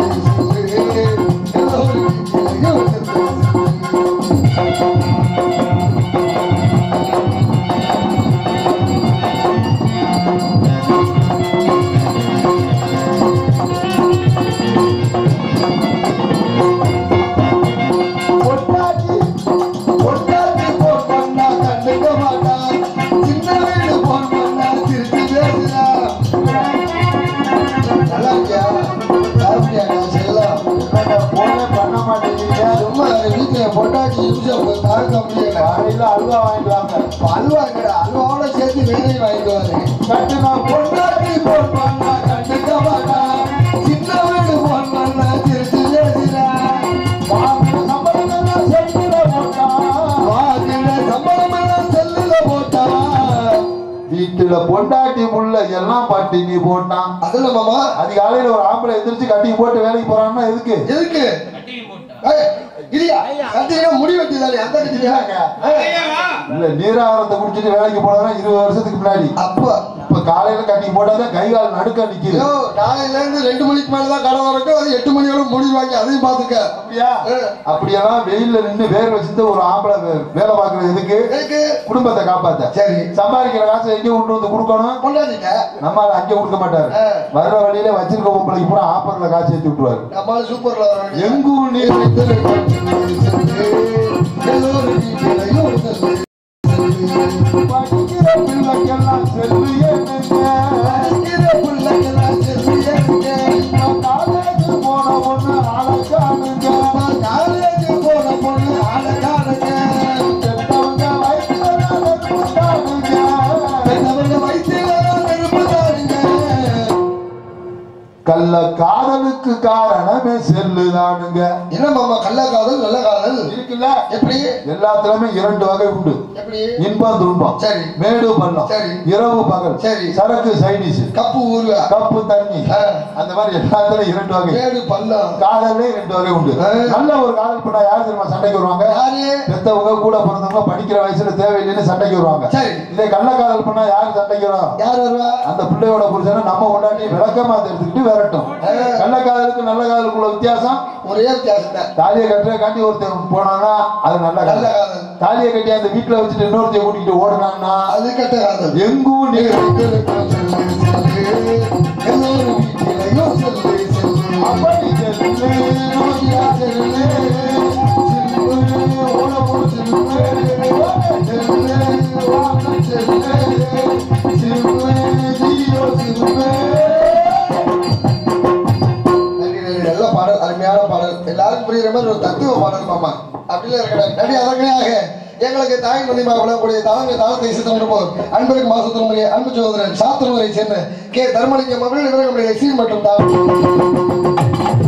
Speaker 3: பொட்டாட்டி
Speaker 1: பொண்டாட்டி போன் பண்ணா கண்டுக்க மாட்டான் சின்ன வீடு போன் பண்ணா திருப்பி பேசுறான் நல்லா இருக்கியா சாப்பிட்டியா நான் செல்லாம்
Speaker 3: போனே பண்ண மாட்டேங்கிறீங்க
Speaker 1: சும்மா வீட்டுல பொண்டாட்டி யூஸ் தாங்க முடியல
Speaker 3: காலையில அல்வா வாங்கிட்டு வாங்க
Speaker 1: அல்வா கடை அல்வாவோட சேர்த்து வேலையும் வாங்கிட்டு வரேன்
Speaker 3: கட்டுனா
Speaker 1: பொண்டாட்டி போன் பண்ணா கண்டுக்க மாட்டா சின்ன வீடு போன் பண்ணா திருச்சி பேசுறா
Speaker 3: வாங்கின சம்பளம் எல்லாம் செல்லுல போட்டான்
Speaker 1: வாங்கின சம்பளம் எல்லாம் செல்லுல போட்டா
Speaker 3: வீட்டுல பொண்டாட்டி புள்ள எல்லாம் பட்டினி போட்டான்
Speaker 1: அதுல மாமா
Speaker 3: அதிகாலையில ஒரு ஆம்பளை எந்திரிச்சு கட்டி போட்டு வேலைக்கு போறான்னா எதுக்கு
Speaker 1: எதுக்கு ஏய், இல்லையா கட்டினா முடி வெட்டி தானே அந்த கட்டியா
Speaker 3: இல்ல நீராகாரத்தை குடிச்சிட்டு வேலைக்கு போனா இருபது வருஷத்துக்கு முன்னாடி
Speaker 1: அப்பா
Speaker 3: இப்ப காலையில கட்டி போட்டாதான் கை கால் நடுக்க நிக்குது
Speaker 1: ஐயோ நாளையில இருந்து ரெண்டு மணிக்கு மேலதான் கடை திறக்கும் அது எட்டு மணியோட முடி வாங்கி அதையும் பாத்துக்க
Speaker 3: அப்படியா
Speaker 1: ஆ.
Speaker 3: அப்படியெல்லாம் வெயில்ல நின்னு வேர்வை வச்சிருந்து ஒரு ஆம்பளை வே- வேலை பாக்குறது எதுக்கு
Speaker 1: எதுக்கு
Speaker 3: குடும்பத்தை காப்பாத்த
Speaker 1: சரி
Speaker 3: சம்பாதிக்கிற காசை எங்க கொண்டு வந்து கொடுக்கணும்
Speaker 1: கொண்டாடிங்க
Speaker 3: நம்ம ஆளு அங்கே கொடுக்க மாட்டாரு
Speaker 1: ஆ.
Speaker 3: வர்ற வழியில வச்சிருக்க பொம்பளைக்கு பூரா ஆப்பர்ல காசு ஏத்தி விட்டுருவாரு
Speaker 1: நம்மளால சூப்பர்ல வர வேண்டிய
Speaker 3: எங்கும் நீர்
Speaker 1: எல்லோரும் வீட்டிலையும் செல்லு.
Speaker 3: படிக்கிற பிள்ளைக்கெல்லாம் செல்வி என்னங்க
Speaker 1: படிக்கிற பிள்ளைங்கெல்லாம் செல்லு ஏறுங்க.
Speaker 3: காலேஜ் போன ஒண்ணு அழகானுங்க
Speaker 1: காலேஜ் போன பொண்ணு அழகானுங்க
Speaker 3: செத்தவங்க வயிற்றுல நெருப்புட்டானுங்க.
Speaker 1: பெத்தவங்க வயித்துல நெருப்பு தானுங்க
Speaker 3: கள்ள காதலுக்கு காரணமே செல்லுதானுங்க
Speaker 1: என்ன மாமா கள்ள காதல் நல்ல காதல்
Speaker 3: இருக்குல்ல
Speaker 1: எப்படி
Speaker 3: எல்லாத்துலயுமே இரண்டு வகை உண்டு
Speaker 1: எப்படி
Speaker 3: இன்பம் துன்பம்
Speaker 1: சரி.
Speaker 3: மேடு பள்ளம்
Speaker 1: சரி.
Speaker 3: இரவு பகல்
Speaker 1: சரி.
Speaker 3: சரக்கு சைடிஸ்
Speaker 1: கப்பு ஊருகா
Speaker 3: கப்பு தண்ணி
Speaker 1: ஆ.
Speaker 3: அந்த மாதிரி எல்லாத்துலயும் இரண்டு வகை
Speaker 1: மேடு பள்ளம்
Speaker 3: காதல்லே ரெண்டு வகை உண்டு
Speaker 1: ஆ.
Speaker 3: நல்ல ஒரு காதல் பண்ணா யார் தெரியுமா சண்டைக்கு வருவாங்க
Speaker 1: யாரு
Speaker 3: பெத்தவங்க கூட பிறந்தவங்க படிக்கிற வயசுல தேவையில்லைன்னு சண்டைக்கு வருவாங்க
Speaker 1: சரி.
Speaker 3: இதே கள்ள காதல் பண்ணா யார் சண்டைக்கு வரும்
Speaker 1: யார் வருவா
Speaker 3: அந்த பிள்ளையோட புருஷனை நம்ம கொண்டாட்டி விளக்கமா எடுத்துக்கிட்டு விரட்டும்
Speaker 1: ஆ.
Speaker 3: கள்ள காதலுக்கு நல்ல காதலுக்குள்ள வித்தியாசம்
Speaker 1: ஒரே வித்தியாசம் தான்
Speaker 3: தாலியை கட்டுற காட்டி ஒருத்தன் போனான்னா அது நல்ல
Speaker 1: நல்ல
Speaker 3: காதல்
Speaker 1: காதல்
Speaker 3: தாலியை கட்டி அந்த வீட்டுல வச்சுட்டு இன்னொருத்தைய கூட்டிட்டு ஓடுனான்னா
Speaker 1: அது கெட்ட காதல்
Speaker 3: எங்கும் நீ
Speaker 1: எல்லோரும் வீட்டிலையும் செல்லு செல்லு
Speaker 3: அப்படி செல்லு, நோக்கியா செல்லு, செல்லு, ஓட போடு செல்லு, செல்லு, வாங்க செல்லு, செல்லு, ஜீயோ செல்லு.
Speaker 1: நன்றி, நன்றி. நல்ல பாடல் அருமையான பாடல் எல்லாருக்கும் புரியுற மாதிரி ஒரு தத்துவ பாடல் மாமா அப்படிலாம் இருக்கிறார் நன்றி அதற்கனையாக எங்களுக்கு தாய் மதிமாக விளங்கக்கூடிய தலைமை தாளத்தை சித்தம் போர் அன்பருக்கு மாசத்தினுடைய அன்பு சகோதரன் சாத்திரமுறை சேர்ந்த கே தர்மலிங்கம் அவர்கள் இவர்களுடைய சீர் மற்றும் தாளம்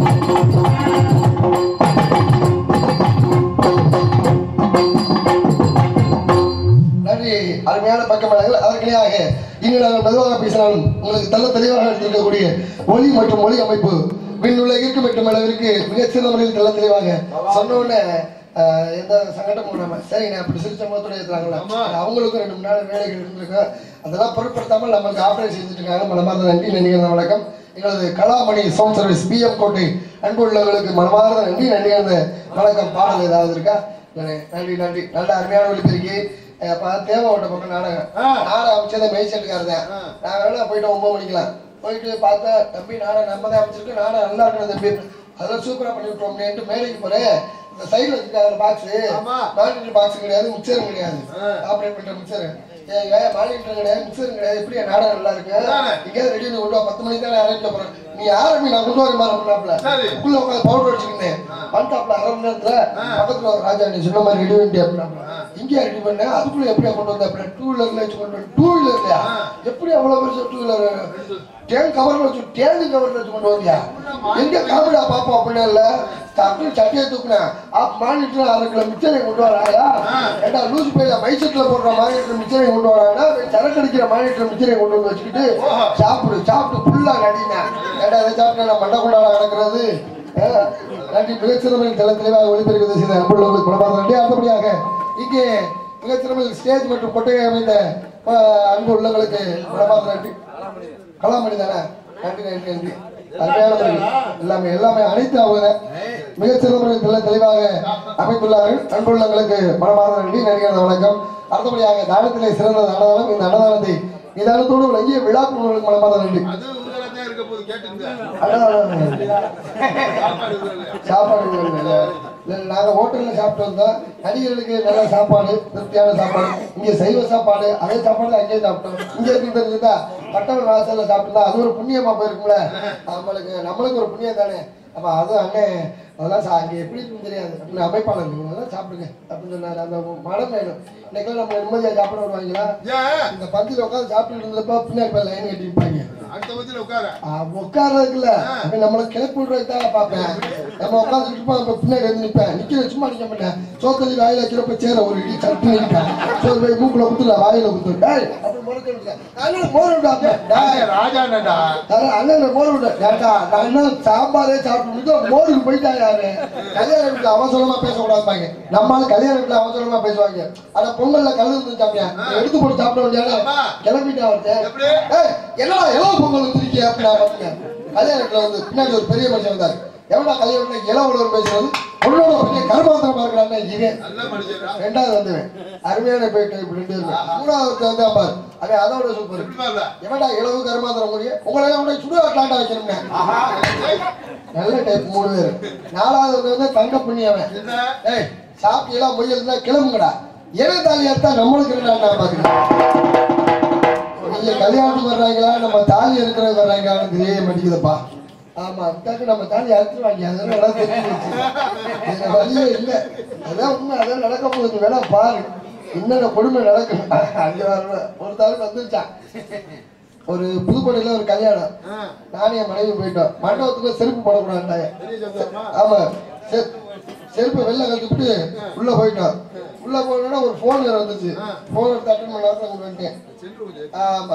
Speaker 1: நன்றி அருமையான பக்கமடங்கள் அதற்கிணையாக இங்கு நாங்கள் மெதுவாக பேசினாலும் உங்களுக்கு நல்ல தெளிவாக இருக்கக்கூடிய ஒலி மற்றும் ஒலி அமைப்பு விண்ணுலகிற்கு மட்டும் அளவிற்கு மிகச்சிறந்த முறையில் தெள்ள தெளிவாக சொன்ன உடனே ஆஹ், எந்த சங்கடமும் இல்லாம சரி நான் அப்படி சிரிச்ச முகத்தோட ஏற்றுறாங்களா அவங்களுக்கும் ரெண்டு மணி நேரம் வேலைகள் இருந்திருக்கு அதெல்லாம் பொருட்படுத்தாமல் நம்மளுக்கு ஆபரேட் செஞ்சுட்டு இருக்காங்க மனமார்ந்த நன்றி நன்றிகள் வணக்கம் எங்களது கலாமணி சவுண்ட் சர்வீஸ் பிஎம் கோட்டை அன்பு உள்ளவர்களுக்கு மனமார்ந்த நன்றி நன்றிகள் வணக்கம் பாடல் ஏதாவது இருக்கா இல்லைண்ணே. நன்றி நன்றி நல்ல அருமையான ஒளிபெருக்கி அப்ப தேவை ஓட்ட பக்கம் நாடகம் நாடகம் அமைச்சதை மெய்ச்சலுக்காரர் தான் நாங்க வேணா போயிட்டு ஒன்பது மணிக்கலாம் போயிட்டு பார்த்தா தம்பி நாடகம் நம்ம தான் அமைச்சிருக்கு நாடகம் நல்லா இருக்கணும் தம்பி அதெல்லாம் சூப்பரா பண்ணி விட்டோம்னு மேடைக்கு போறேன் இந்த சைடுல வச்சிருக்காரு பாக்ஸ் மானிட்டர் பாக்ஸ் கிடையாது மிக்சரும் கிடையாது ஆப்ரேட் பண்ற மிக்சர் ஏங்க மானிட்டர் கிடையாது மிக்சரும் கிடையாது எப்படி என் நாடகம் நல்லா இருக்கு இங்கே ரெடி பண்ணி கொண்டு வா பத்து மணிக்கு தான் அரேஞ்ச் போறேன் நீ ஆரம்பி நான் கொண்டு வர மாதிரி பண்ணாப்ல உள்ள உட்காந்து பவுடர் அடிச்சுக்கிட்டேன் வந்துட்டாப்ல அரை மணி நேரத்துல பக்கத்துல ஒரு ராஜா நீ சொன்ன மாதிரி ரெடி பண்ணி அப்படின்னாப்ல இங்கே ரெடி பண்ண அதுக்குள்ள எப்படியா கொண்டு வந்த அப்புறம் டூ வீலர்ல வச்சு கொண்டு டூ வீலர்லையா எப்படி அவ்வளவு பெருசு டூ வீலர் டேங்க் கவர்ல வச்சு டேங்க் கவர்ல வச்சு கொண்டு வந்தியா எங்க காமெடியா பாப்போம் அப்படின்னா இல்ல தட்டு சட்டையை தூக்குனேன் ஆப் மானிட்டர் அரை கிலோ மிச்சரை கொண்டு வராயா ஏண்டா லூசு பையில மைசெட்ல போடுற மானிட்டர் மிச்சரை கொண்டு வராங்கன்னா சரக்கு அடிக்கிற மானிட்டர் மிச்சரை கொண்டு வந்து வச்சுக்கிட்டு சாப்பிடு சாப்பிட்டு ஃபுல்லா நடினா ஏண்டா இதை சாப்பிட்டு நான் மண்டக்குள்ளால கிடக்கிறது அஹ், நன்றி மிகச்சிறமையில் தெல தெளிவாக ஒளிபெருக்கிறது செய்த அன்புள்ளவர்களுக்கு குணமாக நன்றி அடுத்தபடியாக இங்கே மிகச்சிறமையில் ஸ்டேஜ் மற்றும் கொட்டையை அமைந்த அஹ், அன்பு உள்ளவர்களுக்கு குணமாக நன்றி கலாமணி தானே நன்றி நன்றி நன்றி அருமையான முறையில் எல்லாமே எல்லாமே அனைத்து அவங்க மிகச்சிறந்த முறையில் தெல்ல தெளிவாக அமைத்துள்ளார்கள் அன்புள்ளங்களுக்கு மனமார்ந்த நன்றி நடிகர் வணக்கம் அடுத்தபடியாக தானத்திலே சிறந்த அன்னதானம் இந்த அன்னதானத்தை நிதானத்தோடு விளங்கிய விழா குழுக்களுக்கு மனமார்ந்த நன்றி அன்னதானம் சாப்பாடு இல்ல, இல்ல, நாங்க ஹோட்டல்ல சாப்பிட்டு வந்தோம் நடிகர்களுக்கு நல்ல சாப்பாடு திருப்தியான சாப்பாடு இங்க சைவ சாப்பாடு அதே சாப்பாடு அங்கேயே சாப்பிட்டோம் இங்க இருக்கு தெரிஞ்சுதா பட்டவன் வாசல்ல சாப்பிட்டா அது ஒரு புண்ணியமா போயிருக்கும்ல நம்மளுக்கு நம்மளுக்கு ஒரு புண்ணியம் தானே அப்ப அது அண்ணே அதெல்லாம் சா- அங்க எப்படி இருக்குன்னு தெரியாது அப்படின்னு அமைப்பாளர் நீங்க அதெல்லாம் சாப்பிடுங்க அப்படின்னு சொன்னாரு அந்த மனம் வேணும் இன்னைக்கு நம்ம நிம்மதியா சாப்பிட விடுவாங்களா இந்த பந்தியில உட்காந்து சாப்பிட்டு இருந்தப்ப பின்னாடி போய் லைன் கட்டி இருப்பாங்க உட்கார்றதுக்குல அப்ப நம்மள கிளப்பி விடுறதுக்கு தான் பார்ப்பேன் நம்ம உட்காந்துட்டு இருப்போம் அப்ப பின்னாடி வந்து நிப்பேன் நிக்கிற சும்மா நிக்க மாட்டேன் சோத்தலி வாயில வைக்கிறப்ப சேர ஒரு இடி சட்டு நிற்பேன் சோறு போய் மூக்குல குத்துல வாயில குத்து டேய் அப்படி முறைக்க விடுங்க அண்ணன் மோர விடாம டேய்
Speaker 3: ராஜாண்டா
Speaker 1: அதான் அண்ணன் மோர விட ஏட்டா நான் இன்னும் சாம்பாரே சாப்பிட்டு மோருக்கு போயிட்டா யாரு கல்யாண வீட்டுல அவசரமா பேசக்கூடாதுப்பாங்க நம்மளால கல்யாண வீட்டுல அவசரமா பேசுவாங்க ஆனா பொங்கல்ல கல்லு இருந்து சாப்பியா எடுத்து போட்டு சாப்பிட வேண்டியானே கிளம்பிட்டா ஒருத்தன் ஏய், என்னடா எவ்வளவு பொங்கல் வச்சிருக்கீங்க அப்படின்னு நான் பார்த்தேன். கல்யாண வீட்டுல வந்து பின்னாடி ஒரு பெரிய மனுஷன் வந்தாரு எவ்வளவு கல்யாணம் வீட்டுல இளவு உலகம் பேசுறது பொண்ணோட பெரிய கருமாந்திரமா இருக்கிறாங்க இவன் ரெண்டாவது வந்துவேன் அருமையான போயிட்டு இப்படி ரெண்டு பேரும் மூணாவது வந்து பாரு அவன் அதோட சூப்பர் எவன்டா இளவு கருமாந்திரம் முடியும் உங்களை எல்லாம் உடனே சுடுகாட்டாண்டா வைக்கணும்னே நல்ல டைப் மூணு பேர் நாலாவது வந்து தங்க புண்ணியவன் ஏய் சாப்பிட்டீங்களா முயல்னா கிளம்புங்கடா எவன் தாலி எடுத்தா நம்மளுக்கு என்னடா பாத்துக்கலாம் நீங்க கல்யாணத்துக்கு வர்றாங்களா நம்ம தாலி இருக்கிறது வர்றாங்களான்னு தெரிய மாட்டேங்குதுப்பா ஆமா அதுக்காக நம்ம தாலி அறுத்துருவாங்க அதெல்லாம் நல்லா தெரிஞ்சு வேற வழியே இல்லை அதான் உண்மை அதான் நடக்க போகுது வேணா பாரு என்னென்ன கொடுமை நடக்கும் அங்க வர ஒரு தாளுக்கு வந்துருச்சான் ஒரு புதுப்படையில ஒரு கல்யாணம்
Speaker 3: ஆ,
Speaker 1: நானும் என் மனைவி போயிட்டோம் மண்டபத்துக்கு செருப்பு போடக்கூடாதுட்டாங்க
Speaker 3: பெரிய சந்தோஷமா?
Speaker 1: ஆமா செ- செருப்பு வெளில கழட்டிவிட்டு உள்ள போயிட்டோம் உள்ள போனோன்னா ஒரு ஃபோன் வேற வந்துச்சு ஃபோன் எடுத்து அட்டன் பண்ண நேரத்தில் அங்கே வந்துட்டேன்
Speaker 3: சென்று விடு.
Speaker 1: ஆமா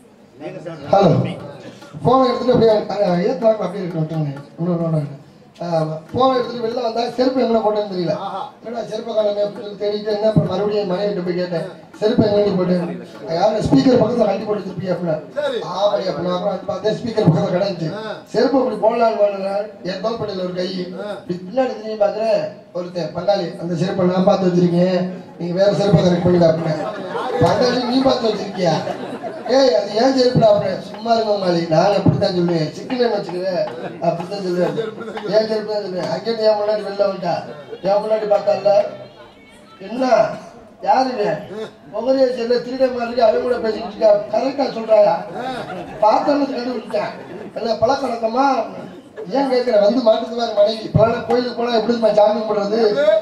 Speaker 1: ஹலோ ஃபோனை எடுத்துட்டு அப்படியே ஏற்றாங்க அப்படியே இருக்கு விட்டாங்க இன்னொரு நோட்டாங்க ஆமா ஃபோனை எடுத்துட்டு வெளில வந்தா செருப்பு எங்கே போட்டேன்னு தெரியல என்னடா செருப்பு காலமே அப்படின்னு சொல்லி தேடிட்டு என்ன அப்புறம் மறுபடியும் என் மனைவிட்ட போய் கேட்டேன் செருப்பு எங்கே போட்டேன் யாரும் ஸ்பீக்கர் பக்கத்தில் கட்டி போட்டு வச்சிருப்பியா அப்படின்னா
Speaker 3: சரி.
Speaker 1: ஆமாடி அப்படின்னா அப்புறம் அது பார்த்தேன் ஸ்பீக்கர் பக்கத்தில் கிடந்துச்சு செருப்பு அப்படி போடலான்னு பாருங்க என் தோல்பட்டியில் ஒரு கை இப்படி பின்னாடி திரும்பி பார்க்குறேன் ஒருத்தன் பங்காளி அந்த செருப்பை நான் பார்த்து வச்சிருக்கேன் நீங்க வேற செருப்பை கரெக்ட் பண்ணிடா அப்படின்னு பங்காளி நீ பார்த்து வச்சிருக்கியா ஏய் அது ஏன் செருப்புடா அப்படின்னு சும்மா இருக்க பங்காளி நான் அப்படித்தான் சொல்லுவேன் சிக்கன் வச்சுக்குவேன் அப்படித்தான் சொல்லுவேன் ஏன் செருப்பு தான் சொல்லுவேன் அங்கேருந்து என் முன்னாடி வெளில வந்துட்டா என் முன்னாடி பார்த்தால என்ன யாரு இவன்? முகரிய செல்ல திருட மாதிரி அவன் கூட பேசிக்கிட்டு இருக்கா கரெக்டா சொல்றாயா பார்த்தோன்னு கண்டுபிடிச்சேன் என்ன பழக்கணக்கமா ஏன் கேட்கிற வந்து மாட்டுக்கு மாதிரி மனைவி இப்பெல்லாம் கோயிலுக்கு போனா எப்படி தெரியுமா சாமி கும்பிடுறது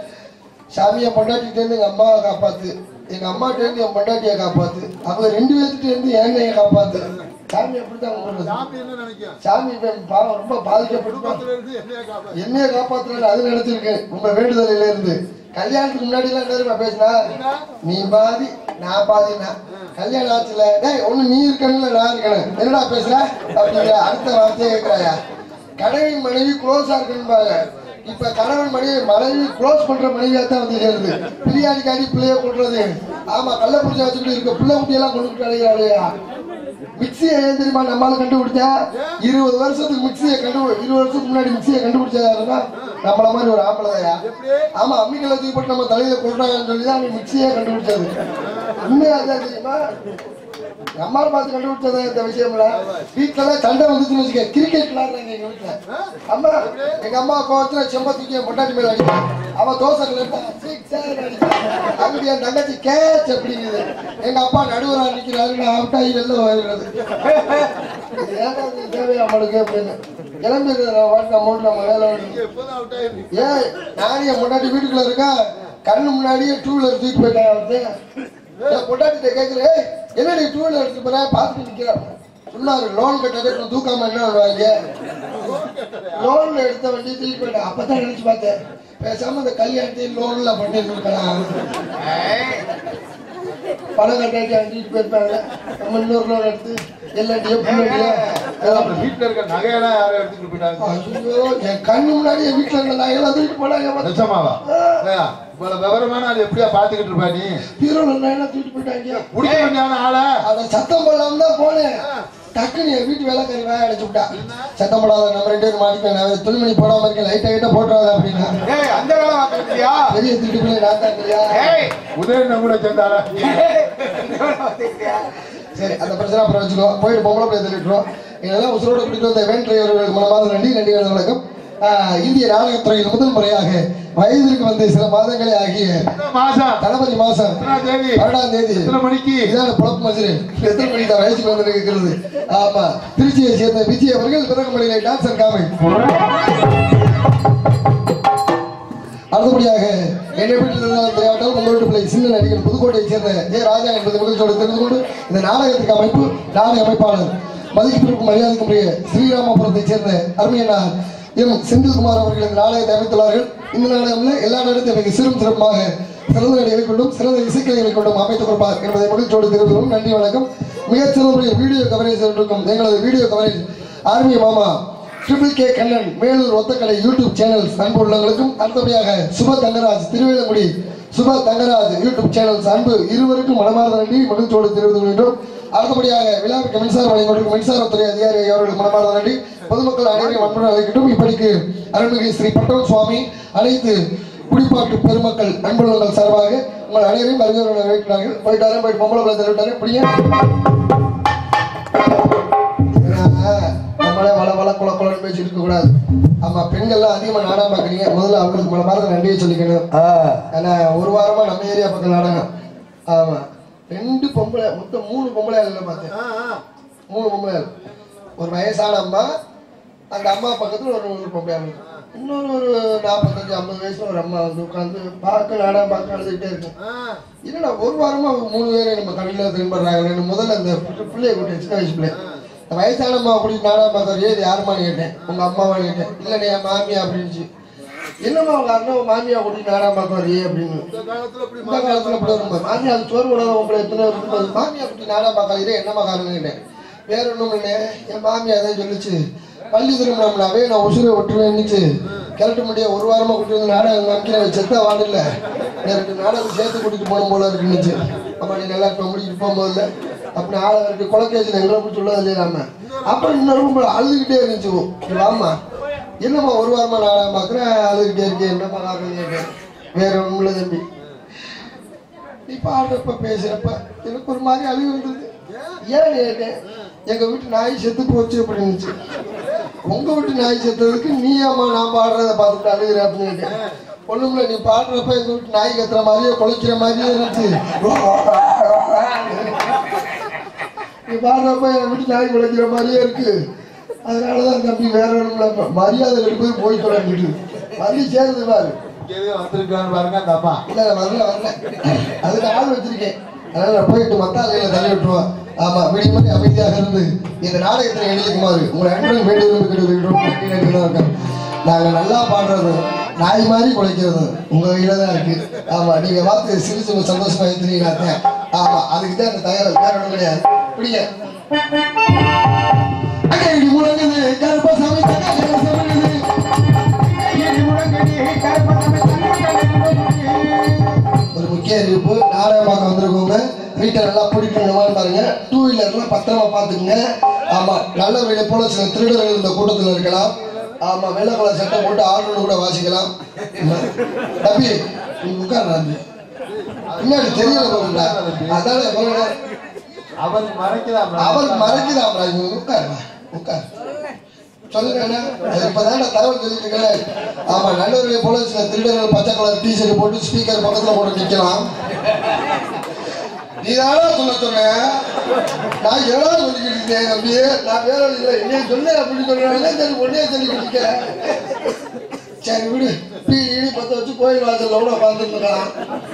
Speaker 1: சாமியை பொண்டாட்டிகிட்டே இருந்து எங்க அம்மாவை காப்பாத்து எங்க அம்மாட்ட இருந்து என் பொண்டாட்டியை காப்பாத்து அவங்க ரெண்டு பேர்த்துட்டு இருந்து என்னைய காப்பாத்து சாமி அப்படித்தான் கும்பிடுறது
Speaker 3: சாமி என்ன நினைக்கும்?
Speaker 1: சாமி இப்ப பாவம் ரொம்ப பாதிக்கப்பட்டு
Speaker 3: குடும்பத்துல இருந்து என்னைய காப்பாத்து.
Speaker 1: என்னைய காப்பாத்துறது அது நினைச்சிருக்கேன் உங்க வேண்டுதலில இருந்து கல்யாணத்துக்கு முன்னாடி எல்லாம் நேரமா பேசினா நீ பாதி நான் பாதினா கல்யாணம் ஆச்சுல டேய் ஒண்ணு நீ இருக்கணும்ல நான் இருக்கணும் என்னடா பேசுற அப்படிங்கிற அடுத்த வார்த்தையை கேட்கிறாயா கணவன் மனைவி க்ளோஸா இருக்கணும்பாங்க இப்ப கணவன் மனைவி மனைவி க்ளோஸ் பண்ற மனைவியா தான் வந்து சேருது பிரியாணிக்காடி பிள்ளைய கொள்றது ஆமா கள்ள புடிச்ச வச்சுக்கிட்டு இருக்க பிள்ளை குட்டியெல்லாம் கொண்டுட்டு அடைகிறாளையா மிக்சியை ஏன் தெரியுமா நம்மளால கண்டுபிடிச்சா இருபது வருஷத்துக்கு மிக்சியை கண்டுபிடி இருபது வருஷத்துக்கு முன்னாடி மிக்சியை கண்டுபிடிச்சதா இருந்தா நம்மள மாதிரி ஒரு ஆம்பளையா ஆமா அம்மிக்கலை தூக்கி போட்டு நம்ம தலையில கொள்றாங்கன்னு சொல்லி தான் மிக்சியே கண்டுபிடிச்சது உண்மையா அதான் தெரியுமா அம்மாவை பார்த்து கண்டுபிடிச்சது இந்த விஷயம்ல வீட்டுல சண்டை வந்துச்சுன்னு வச்சுக்க கிரிக்கெட் விளாடுறாங்க எங்க வீட்டுல அம்மா எங்க அம்மா கோவத்துல செம்ப தூக்கி என் பொண்டாட்டி மேல அடிப்பான் அவன் தோசை கிளட்டா சிக்ஸர் அடிப்பான் அப்படி என் தங்கச்சி கேட்ச் அப்படிங்குது எங்க அப்பா நடுவரா நிக்கிறாரு நான் அவுட் ஆகி வெளில வருகிறது இது ஏன்டா இது தேவையா நம்மளுக்கு அப்படின்னு கிளம்பி வாழ்க்கை அமௌண்ட் நம்ம வேலை வேணும்
Speaker 3: இங்க எப்போதும் out ஆயிருக்கு.
Speaker 1: ஏய் நானே என் பொண்டாட்டி வீட்டுக்குள்ள இருக்கா கண்ணு முன்னாடியே டூ வீலர் தூக்கி போயிட்டேன் அவர்த்து என் பொண்டாட்டிட்ட கேட்குறேன் ஏய் என்னடி டூ வீலர் எடுத்து போற பார்த்துட்டு நிற்கிறேன் சொன்னாரு லோன் கட்டதுக்கு தூக்காம என்ன பண்ணுவாங்க லோன்ல எடுத்த வண்டி தூக்கி போயிட்டேன் அப்பதான் நினைச்சு பார்த்தேன் பேசாம இந்த கல்யாணத்தையும் லோன்ல பண்ணி இருக்கலாம் பணம் கட்டாட்டி அண்டிட்டு போயிருப்பாங்க நம்ம இன்னொரு லோன் எடுத்து எல்லாத்தையும் பிள்ளைங்கள
Speaker 3: அப்புறம் வீட்டுல இருக்க நகையெல்லாம் யாரும் எடுத்துட்டு போயிட்டாங்க
Speaker 1: ஐயோ என் கண்ணு முன்னாடி என் வீட்டுல இருந்த நகையெல்லாம் தூக்கிட்டு போனாங்க
Speaker 3: நிஜமாவா இல்லையா? இவ்வளவு விவரமான ஆள் எப்படியா பாத்துக்கிட்டு இருப்பா நீ
Speaker 1: ஹீரோல நகையெல்லாம் தூக்கிட்டு போயிட்டாங்க
Speaker 3: குடிக்க வேண்டியான ஆள
Speaker 1: அத சத்தம் போடாம தான் போனேன் டக்குன்னு என் வீட்டு வேலைக்காரி வேலை அடைச்சு விட்டா சத்தம் போடாத நம்ம ரெண்டு பேரும் மாட்டிப்பேன் நான் துணிமணி போடாம இருக்கேன் லைட்டா கிட்ட போட்டுறாத அப்படின்னா
Speaker 2: ஏய் அந்த வேலை பார்த்துக்கிட்டியா
Speaker 1: பெரிய திருட்டு பிள்ளை நான் தான் இல்லையா
Speaker 2: ஏய்
Speaker 3: உதயண்ணன் கூட சேர்ந்தால
Speaker 2: இந்த வேலை பார்த்துக்கிட்டியா
Speaker 1: சரி அந்த பிரச்சனை அப்புறம் வச்சுக்கோ போயிட்டு பொம்பளை பிள்ளை தள்ளிட்டுரும் இதெல்லாம் உசுரோட பிடிக்கும் இந்த வேன் டிரைவர்களுக்கு மனமாத நன்றி நன்றி வணக்கம் ஆஹ் இந்திய நாடகத்துறையில் முதல் முறையாக வயதிற்கு வந்து சில மாதங்களே ஆகிய
Speaker 3: மாசம்
Speaker 1: தளபதி மாசம்
Speaker 3: எத்தனாம் தேதி
Speaker 1: பன்னெண்டாம் தேதி
Speaker 3: எத்தனை மணிக்கு
Speaker 1: இதான பொழப்பு மதுரை எத்தனை மணிக்கு தான் வயசுக்கு வந்து இருக்கிறது ஆமா திருச்சியை சேர்ந்த விஜய் அவர்கள் பிறகுமலையிலே டான்சர் காமை அடுத்தபடியாக என்னை வீட்டில் இருந்தாலும் தெரியாவிட்டால் உங்கள் வீட்டு பிள்ளை சின்ன நடிகர் புதுக்கோட்டையை சேர்ந்த ஜெய ராஜா என்பது மகிழ்ச்சியோடு தெரிந்து கொண்டு இந்த நாடகத்துக்கு அமைப்பு நாடக அமைப்பாளர் மதிப்பிற்கும் மரியாதைக்குரிய ஸ்ரீராமபுரத்தைச் சேர்ந்த அருமையனார் எம் செந்தில்குமார் அவர்கள் இந்த நாடகத்தை அமைத்துள்ளார்கள் இந்த நாடகம்ல எல்லா நாடகத்தையும் மிக சிறும் சிறப்பாக சிறந்த நடிகரை கொண்டும் சிறந்த இசைக்கலைகளை கொண்டும் அமைத்துக் கொடுப்பார் என்பதை மகிழ்ச்சியோடு தெரிவித்துள்ளோம் நன்றி வணக்கம் மிகச்சிறந்த முறையில் வீடியோ கவரேஜ் இருக்கும் எங்களது வீடியோ கவரேஜ் ஆர்மி மாமா triple K Kannan Melur Othakadai YouTube channel அன்பு உள்ளவங்களுக்கும் அடுத்தபடியாக சுப தங்கராஜ் திருவேலங்குடி சுப தங்கராஜ் யூடியூப் சேனல்ஸ் அன்பு இருவருக்கும் மனமார்ந்த நன்றி மகிழ்ச்சியோடு தெரிவித்துக் கொள்கின்றோம் அடுத்தபடியாக விழாவுக்கு மின்சாரம் வழங்கி கொண்டிருக்கும் மின்சாரத்துறை அதிகாரி அவர்களுக்கு மனமார்ந்த நன்றி பொதுமக்கள் அனைவரையும் அன்புடன் அழைக்கட்டும் இப்படிக்கு அருள்மிகு ஸ்ரீ பட்டவன் சுவாமி அனைத்து குடிப்பாட்டு பெருமக்கள் அன்புள்ளங்கள் சார்பாக உங்கள் அனைவரையும் அறிவுரை வைக்கிறார்கள் போயிட்டாரு போயிட்டு பொம்பளை பிள்ளை தள்ளிவிட்டாரு இப்படியே ஏன்னா, நம்மளே வள வள குல குலன்னு பேசிட்டு இருக்க கூடாது ஆமா பெண்கள்லாம் அதிகமா நாடகம் பாக்குறீங்க முதல்ல அவங்களுக்கு மன மாதிரி நன்றியை சொல்லிக்கணும் ஏன்னா ஒரு வாரமா நம்ம ஏரியா பக்கம் நாடகம் ஆமா ரெண்டு பொம்பளை மொத்தம் மூணு பொம்பளை ஆளுங்களை பார்த்தேன் மூணு பொம்பளை ஆளு. ஒரு வயசான அம்மா அந்த அம்மா பக்கத்துல ஒரு ஒரு பொம்பளை ஆளு. இன்னொரு ஒரு நாற்பத்தஞ்சு ஐம்பது வயசுல ஒரு அம்மா வந்து உட்காந்து பார்க்க நாடகம் பார்க்க அழுதுகிட்டே இருக்கும் இல்லைண்ணா ஒரு வாரமா அவங்க மூணு பேரும் நம்ம கடையில் திரும்புறாங்க முதல்ல இந்த பி- பிள்ளைய கூட்டேன் சின்ன வயசு பிள்ளை இந்த வயசான அம்மா அப்படி நாடகம் பார்த்தாரு ஏது யாருமான்னு கேட்டேன் உங்க அம்மாவான்னு கேட்டேன் இல்லைண்ணே என் மாமியா அப்படின்னுச்சு என்னம்மா அவங்க அண்ணன் மாமியா கூட்டி நாடகம் பார்த்தாரு அப்படின்னு
Speaker 3: இந்த காலத்துல இப்படி
Speaker 1: இந்த காலத்துல இப்படி வரும்போது மாமியா அது சோறு விடாத உங்களை எத்தனை இருக்கும்போது மாமியா குட்டி நாடா பார்க்காதீங்க என்னம்மா காரணம் கேட்டேன் வேற ஒண்ணும் இல்லை என் மாமியா தான் சொல்லுச்சு பள்ளி திரும்பினாவே நான் உசுரை விட்டுருவேன்னுச்சு கிளட்ட முடிய ஒரு வாரமா கூட்டி வந்து நாடகம் காமிக்கிறேன் செத்த வாடல ரெண்டு நாடகம் சேர்த்து கூட்டிட்டு போன போல இருக்குன்னுச்சு அம்மா நீ நல்லா இப்போ முடிக்கிட்டு போகும்போது அப்படி ஆளை இருக்கு கொலக்கேஜில் எங்களை பிடிச்சி உள்ளது இல்லையாம அப்புறம் இன்னொரு ரூம்ல அழுதுகிட்டே இருந்துச்சு ஓ, இங்க வாம்மா என்னம்மா ஒரு வாரமா நாடகம் பார்க்குறேன் அழுதுகிட்டே இருக்கேன் என்னம்மா காரணம் கேட்டேன் வேற ஒன்றும் இல்லை தம்பி நீ பாடுறப்ப பேசுறப்ப எனக்கு ஒரு மாதிரி அழுகு வந்தது ஏன் கேட்டேன் எங்க வீட்டு நாய் செத்து போச்சு அப்படின்னுச்சு உங்க வீட்டு நாய் செத்ததுக்கு நீ அம்மா நான் பாடுறத பார்த்துட்டு அழுகுற அப்படின்னு கேட்டேன் ஒண்ணுமில்ல நீ பாடுறப்ப எங்க வீட்டு நாய் கத்துற மாதிரியே குலைக்கிற மாதிரியே இருந்துச்சு நீ பாடுறப்ப என் வீட்டு நாய் குலைக்கிற மாதிரியே இருக்கு அதனாலதான் தம்பி வேற ஒண்ணுமில்ல மரியாதை எடுப்பது போய் தொடங்கிட்டு மறுபடி சேருது பாரு
Speaker 3: இங்கே வந்திருக்கான்னு பாருங்க அந்த அம்மா
Speaker 1: இல்ல வரல வரல அதுக்கு ஆள் வச்சிருக்கேன் அதனால நான் போயிட்டு மத்த ஆளுகளை தள்ளி விட்டுருவோம் ஆமா விடிய மட்டும் அமைதியாக இருந்து இந்த நாடகத்தில் எழுதிக்குமாறு உங்களை அன்புடன் வேண்டி விரும்பி இருக்கோம் நாங்க நல்லா பாடுறது நாய் மாதிரி குலைக்கிறது உங்க கையில தான் இருக்கு ஆமா நீங்க பார்த்து சிரிச்சு சந்தோஷமா எடுத்துறீங்க ஆமா அதுக்கு தான் அந்த தயார் வேற ஒன்றும் கிடையாது பிடிங்க அங்கே இடி முழங்குது கருப்பசாமி தங்க சமைக்குது ஒரு முக்கிய அறிவிப்பு நாடகம் பார்க்க வந்திருக்கவங்க வீட்டை நல்லா பிடிக்கணுமான்னு பாருங்க டூ வீலர்லாம் பத்திரமா பார்த்துக்குங்க ஆமா நல்ல வீடு போல சில திருடர்கள் இந்த கூட்டத்தில் இருக்கலாம் ஆமா வெள்ளை கலர் சட்டை போட்டு ஆளுநர் கூட வாசிக்கலாம் தம்பி நீ உட்கார் பின்னாடி தெரியல போறா அதான பாருங்க
Speaker 3: அவர் மறைக்கிறார்
Speaker 1: அவர் மறைக்கிறான் உட்கார் உட்கார் சொல்லுங்க அண்ணா. அது இப்பதான் நான் தகவல் சொல்லிட்டு இருக்கேன் ஆமா நல்லவர்களை போல சில திருடர்கள் பச்சை கலர் டிஷர்ட் போட்டு ஸ்பீக்கர் பக்கத்துல போட்டு நிக்கலாம் நீ தானா சொல்ல சொன்ன நான் ஏடா சொல்லிக்கிட்டு இருந்தேன் தம்பி நான் வேற இல்லை என்ன சொல்ல அப்படி சொல்றேன் சரி ஒன்னே சொல்லி நிக்கிறேன் சரி விடு பீ இடி பத்த வச்சு கோயில் வாசல்ல கூட உட்காந்துட்டு இருக்கலாம்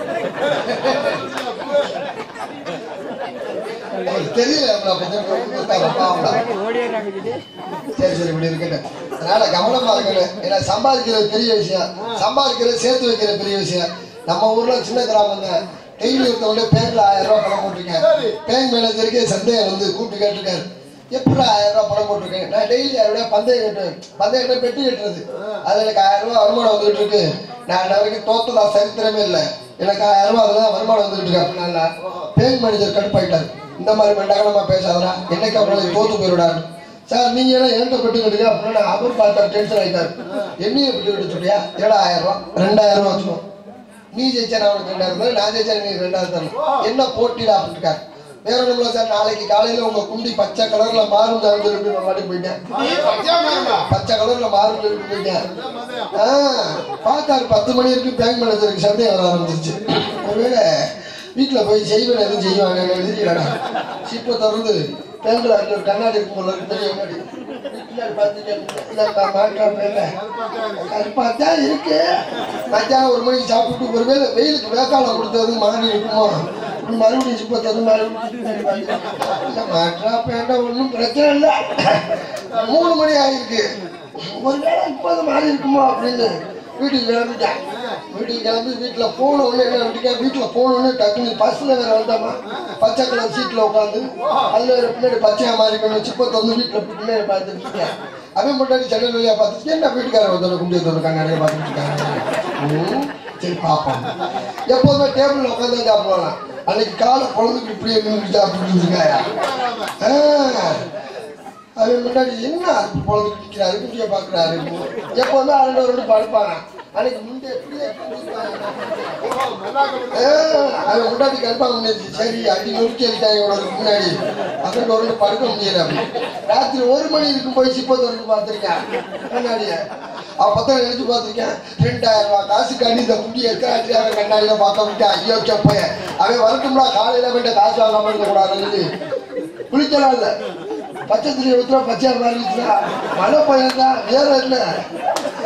Speaker 1: அவருக்கு தெரியல நம்மள பத்தி பாவம்டா சரி சரி இப்படி இருக்கட்டும் அதனால கவனமா இருக்கணும் ஏன்னா சம்பாதிக்கிறது பெரிய விஷயம் சம்பாதிக்கிறது சேர்த்து வைக்கிற பெரிய விஷயம் நம்ம ஊர்ல சின்ன கிராமங்க டெய்லி ஒருத்தவங்க பேங்க்ல ஆயிரம் ரூபாய் பணம் போட்டிருக்கேன் பேங்க் மேனேஜருக்கு சந்தேகம் வந்து கூப்பிட்டு கேட்டிருக்காரு எப்படி ஆயிரம் ரூபாய் பணம் போட்டிருக்கேன் நான் டெய்லி ஆயிரம் ரூபாய் பந்தயம் கட்டுவேன் பந்தயம் கட்ட பெட்டி கட்டுறது அது எனக்கு ஆயிரம் ரூபாய் வருமானம் வந்துட்டு இருக்கு நான் இன்ன வரைக்கும் தோத்ததா சரித்திரமே இல்லை எனக்கு ஆயிரம் ரூபாய் அதுல வருமானம் வந்துட்டு இருக்கு அப்படின்னால பேங்க் மேனேஜர் கடுப்பாயிட்டாரு இந்த மாதிரி மண்டகனமா பேசாதடா என்னைக்கு அவங்களை தோத்து போயிடுடாரு சார் நீங்க எல்லாம் என்கிட்ட பெட்டு கட்டுங்க அப்படின்னா அவர் பார்த்தா டென்ஷன் ஆயிட்டாரு என்னைய பெட்டு கட்ட சொல்லியா ஏடா ஆயிரம் ரூபாய் ரெண்டாயிரம் ரூபாய் வச்சுக்கோ நீ ஜெயிச்சா நான் உனக்கு ரெண்டாயிரம் தரேன் நான் ஜெயிச்சா நீ ரெண்டாயிரம் தரணும் என்ன போட்டிடா அப்படின்னு இருக்காரு வேற ஒண்ணுமில்ல சார் நாளைக்கு காலையில உங்க குண்டி பச்சை கலர்ல மாறும் சார் சொல்லி நான் மாட்டி போயிட்டேன் பச்சை கலர்ல மாறும் சொல்லி போயிட்டேன் ஆ, பார்த்தாரு பத்து மணி இருக்கு பேங்க் மேனேஜருக்கு சந்தேகம் வர ஆரம்பிச்சிருச்சு ஒருவேளை வீட்டுல போய் செய்வன் எதுவும் செய்வாங்க தெரியலடா சீப்பை திறந்து பேங்க்ல அங்க ஒரு கண்ணாடி இருக்கும் போல இருக்கு பெரிய கண்ணாடி பின்னாடி பார்த்துட்டு இல்லப்பா, மாற்றா பேர்ல. கருப்பாத்தா இருக்கு மத்தியானம் ஒரு மணிக்கு சாப்பிட்டு ஒருவேளை வெயிலுக்கு வேக்காலம் கொடுத்தது மாறி இருக்குமோ இப்படி மறுபடியும் சிப்பை திறந்து மறுபடியும் பின்னாடி பார்த்துட்டு, இல்ல, மாற்றா பேண்டா ஒன்றும் பிரச்சனை இல்லை மூணு மணி ஆயிருக்கு ஒருவேளை இப்போது மாறி இருக்குமோ அப்படின்னு வீட்டுக்கு கிளம்பிட்டேன் வீட்டுக்கு கிளம்பி வீட்டில் போன உடனே என்ன விட்டுட்டேன் வீட்டில் போன உடனே டக்குனு பஸ்ஸில் வேற வந்தாமா பச்சை கலர் சீட்டில் உட்காந்து அதில் வேற பின்னாடி பச்சையாக மாறி கொண்டு சிப்பை வந்து வீட்டில் பின்னாடி பார்த்துட்டு இருக்கேன் அவன் முன்னாடி ஜன்னல் வழியாக பார்த்துட்டு என்ன வீட்டுக்காரர் வந்து கும்பிட்டு வந்திருக்காங்க நிறைய பார்த்துட்டு இருக்காங்க ம், சரி பார்ப்போம் எப்போதுமே டேபிளில் உட்காந்து சாப்பிடுவாங்க அன்னைக்கு காலை குழந்தைக்கு இப்படியே நின்று சாப்பிட்டு இருக்காயா அவன் முன்னாடி என்ன பொழுது நிற்கிறாரு குட்டியை பார்க்குறாரு எப்போதுமே அரண்டு ரெண்டு படுப்பாங்க அன்னைக்கு முந்தைய எப்படியே அவன் முன்னாடி கருப்பாங்க முடியாது சரி அடி நொறுக்கி அடித்தாங்க இவனுக்கு முன்னாடி அதற்கு ஒரு படுக்க முடியல அப்படி ராத்திரி ஒரு மணி இருக்கும் போய் சிப்ப திறந்து பார்த்துருக்கேன் கண்ணாடிய அவன் பத்திரம் எழுதி பார்த்துருக்கேன் ரெண்டாயிரம் ரூபாய் காசு காண்டி இந்த குண்டியை எத்தனை அவன் கண்ணாடியில பார்க்க விட்டு ஐயோ செப்பைய அவன் வரட்டும்னா காலையில போயிட்டு காசு வாங்காம இருக்கக்கூடாதுன்னு குளிக்கலாம் இல்லை பச்சை துணி ஊத்துறா பச்சையா மாறிடுச்சுனா மழை பையன் தான் வேற என்ன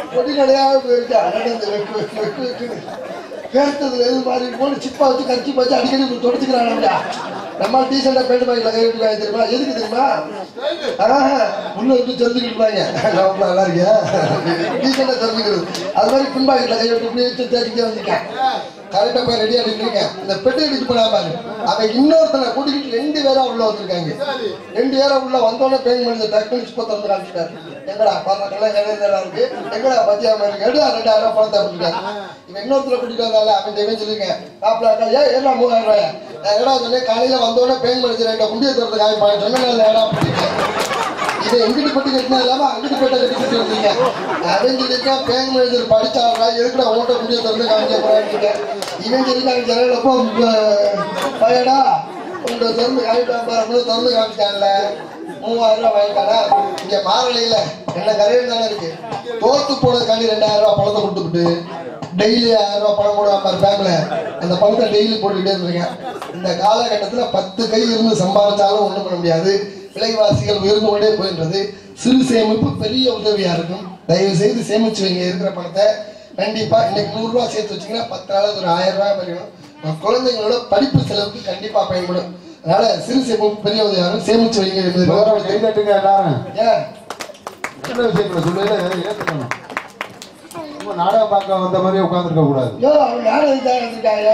Speaker 1: பொடி கிடையாது போயிட்டு அடடே இந்த வெக்கு வெக்கு வெக்கு வெக்குன்னு பேர்த்ததுல எது மாதிரி போட்டு சிப்பா வச்சு கட்சி வச்சு அடிக்கடி தொடச்சுக்கிறாங்க நம்ம டீசெண்டா பேண்ட் பாக்கெட்ல கை விட்டு தெரியுமா எதுக்கு தெரியுமா ஆஹா, உள்ள விட்டு தெரிஞ்சுக்கிட்டு இருப்பாங்க நம்ம நல்லா இருக்கியா டீசெண்டா தெரிஞ்சுக்கிறது அது மாதிரி பின் பாக்கெட்ல கை விட்டு இப்படி வச்சு தேடிக்கிட்டே வந்திருக்கேன் கரெக்டா போய் ரெடியா இருக்கேன் இந்த பெட்டி அடிச்சு போனா பாரு அவன் இன்னொருத்தனை கூட்டிக்கிட்டு ரெண்டு பேரா உள்ள வந்திருக்காங்க ரெண்டு பேரா உள்ள வந்தோடனே பேங்க் பண்ணி டக்குனு சிப்பத்தை வந்து காமிச்சிட்டாரு எங்கடா பாருங்க எல்லாம் கிடையாது இருக்கு எங்கடா பத்தியாம இருக்கு எடுடா ரெண்டாயிரம் பணத்தை அப்படின்ட்டாரு இவன் இன்னொருத்தர கூட்டிட்டு வந்தால அவன் இவன் சொல்லிருக்கேன் மாப்பிள்ள அக்கா ஏன் ஏடா மூவாயிரம் ரூபாய் நான் என்னடா சொன்னேன் காலையில வந்தோடனே பேங்க் பண்ணி ரெண்டு குண்டியை திறந்து காமிப்பாங்க சொன்னேன் ஏடா அப்படின்னு இதை எங்கிட்டு பட்டு கட்டினா இல்லாம அங்கிட்டு போயிட்ட கட்டி கட்டி வந்தீங்க அவன் சொல்லியிருக்கான் பேங்க் மேனேஜர் படிச்சாரா எதுக்குடா உன்கிட்ட குண்டியை திறந்து காமிக்க போறான்னு இருக்கேன் இவன் சொல்லியிருக்காங்க ஜனலப்போ பையடா உங்களை திறந்து காமிப்பா பாரு திறந்து காமிச்சான்ல மூவாயிரம் ரூபாய் வாங்கிட்டானா இங்க மாரலையில என்ன கரையில் தானே இருக்கு தோத்து போனதுக்காண்டி ரெண்டாயிரம் ரூபாய் பணத்தை கொடுத்துட்டு டெய்லி ஆயிரம் ரூபாய் பணம் போடுவாங்க பேங்க்ல அந்த பணத்தை டெய்லி போட்டுக்கிட்டே இருந்திருக்கேன் இந்த காலகட்டத்துல பத்து கை இருந்து சம்பாதிச்சாலும் ஒண்ணும் பண்ண முடியாது விலைவாசிகள் உயர்ந்து கொண்டே போகின்றது சிறு சேமிப்பு பெரிய உதவியா இருக்கும் தயவு செய்து சேமிச்சு வைங்க இருக்கிற பணத்தை கண்டிப்பா இன்னைக்கு நூறு ரூபாய் சேர்த்து வச்சீங்கன்னா பத்து நாள் ஒரு ஆயிரம் ரூபாய் வரையும் உங்க குழந்தைங்களோட படிப்பு செலவுக்கு கண்டிப்பா பயன்படும் அதனால சிறு சேமிப்பு பெரிய உதவியா இருக்கும் சேமிச்சு வைங்க
Speaker 3: வேற
Speaker 1: என்பது
Speaker 3: கை தட்டுங்க எல்லாரும்
Speaker 1: ஏன்
Speaker 3: சின்ன விஷயங்களை சொல்லல ஏத்துக்கணும் சும்மா நாடகம் பார்க்க வந்த மாதிரி உட்காந்துருக்க கூடாது
Speaker 1: ஐயோ அவன் யாரும் இதாக இருந்திருக்காங்க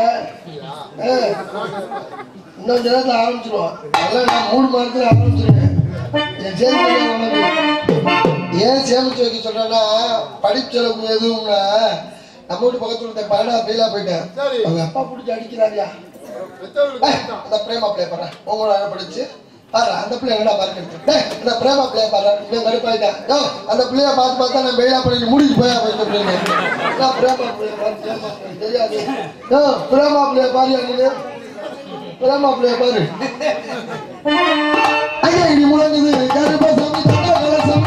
Speaker 1: இன்னும் நேரத்தில் ஆரம்பிச்சிருவான் அதெல்லாம் நான் மூணு மாதத்துல ஆரம்பிச்சிருக்கேன் என் சேர்ந்து உனக்கு ஏன் சேமிச்சு வைக்க சொல்றேன்னா படிப்பு செலவு எதுவும்னா நம்ம வீட்டு பக்கத்துல இருந்த பன்னெண்டா ஃபெயிலா போயிட்டேன் அவங்க அப்பா பிடிச்சி அடிக்கிறாரியா ஏய், அந்த பிரேமா பிளே பாரு உங்களோட படிச்சு பாரு அந்த பிள்ளை என்னடா மார்க் எடுத்து டேய் அந்த பிரேமா பிளே பாரு இவன் கடுப்பாயிட்டான் யோ அந்த பிள்ளைய பார்த்து பார்த்தா நான் பெயிலா பண்ணி முடிச்சு போய் அப்படின்னு பிள்ளைங்க நான் பிரேமா பிள்ளை பாரு பிரேமா பிள்ளை தெரியாது யோ பிரேமா பிள்ளைய பாரு அங்கே பிரேமா பிள்ளைய பாரு ஐயா இனி முழங்குது கருப்பா சாமி தண்டா கலசம்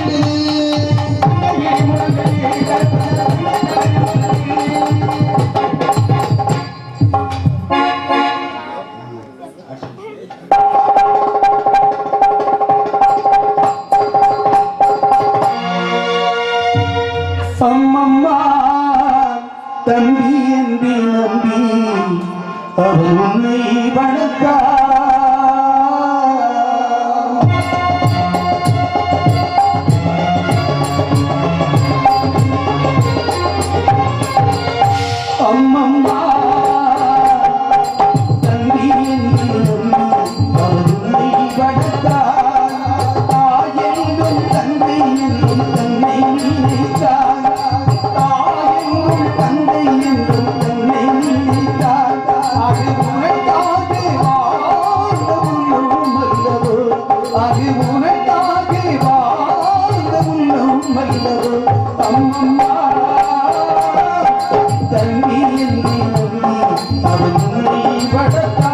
Speaker 4: அம்மம்மா தம்பி என்று நம்பி அவன் உன்னை வளர்த்தார் அம்மம்மா தம்பி என்று நம்பி அவன் உன்னை வளர்த்தார் தாயென்றும் தந்தை என்றும் தன்னை நினைத்தார் தாயென்றும் தந்தை என்றும் தன்னை நினைத்தார் அது உனக்காக வாழ்ந்த உள்ளம் அல்லவோ அது உனக்காக வாழ்ந்த உள்ளம் அல்லவோ அம்மம்மா தம்பி என்று நம்பி அவன் உன்னை வளர்த்தார்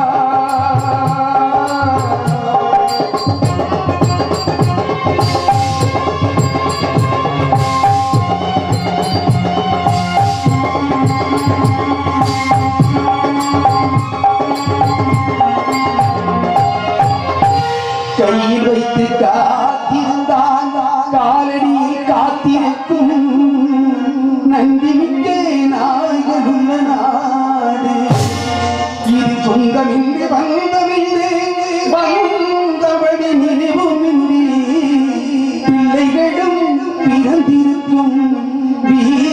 Speaker 4: கையில் வைத்து காத்திருந்தான் காலடியில் காத்திருக்கும் நன்றி மிக்க நாய்களுள்ள நாடு இது சொந்தமின்றி வந்தமின்றி வந்தபடி நினைவுமின்றி பிள்ளைகளும் பிறந்திருக்கும் வீடு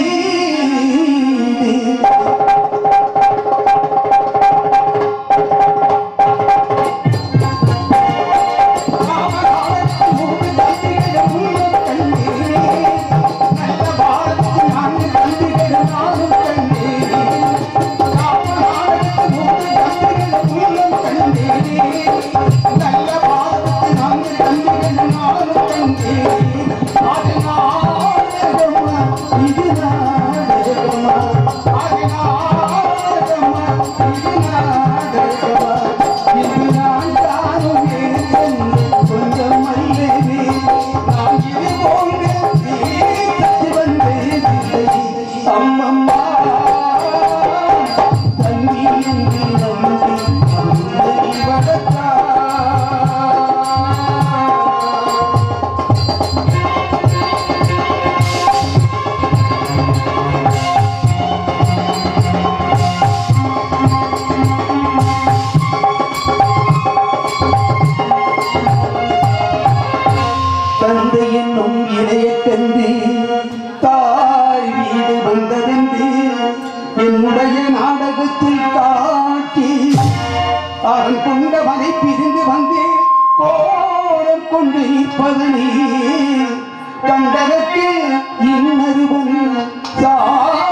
Speaker 4: கொஞ்சம் அல்லவே நான் இது போன்று வீட்டுக்கு வந்ததில்லை அம்மம்மா தண்ணி என்று நம்பி உன்னை வளர்த்தார் தந்தை என்னும் இளைய கந்து தாய் வீடு வந்ததென்று என்னுடைய நாடகத்தில் காட்டி அவன் கொண்ட மலை பிரிந்து வந்து கோலம் கொண்டு நிற்பதனே கண்டதற்கு இன்னொருவன் சாட்சி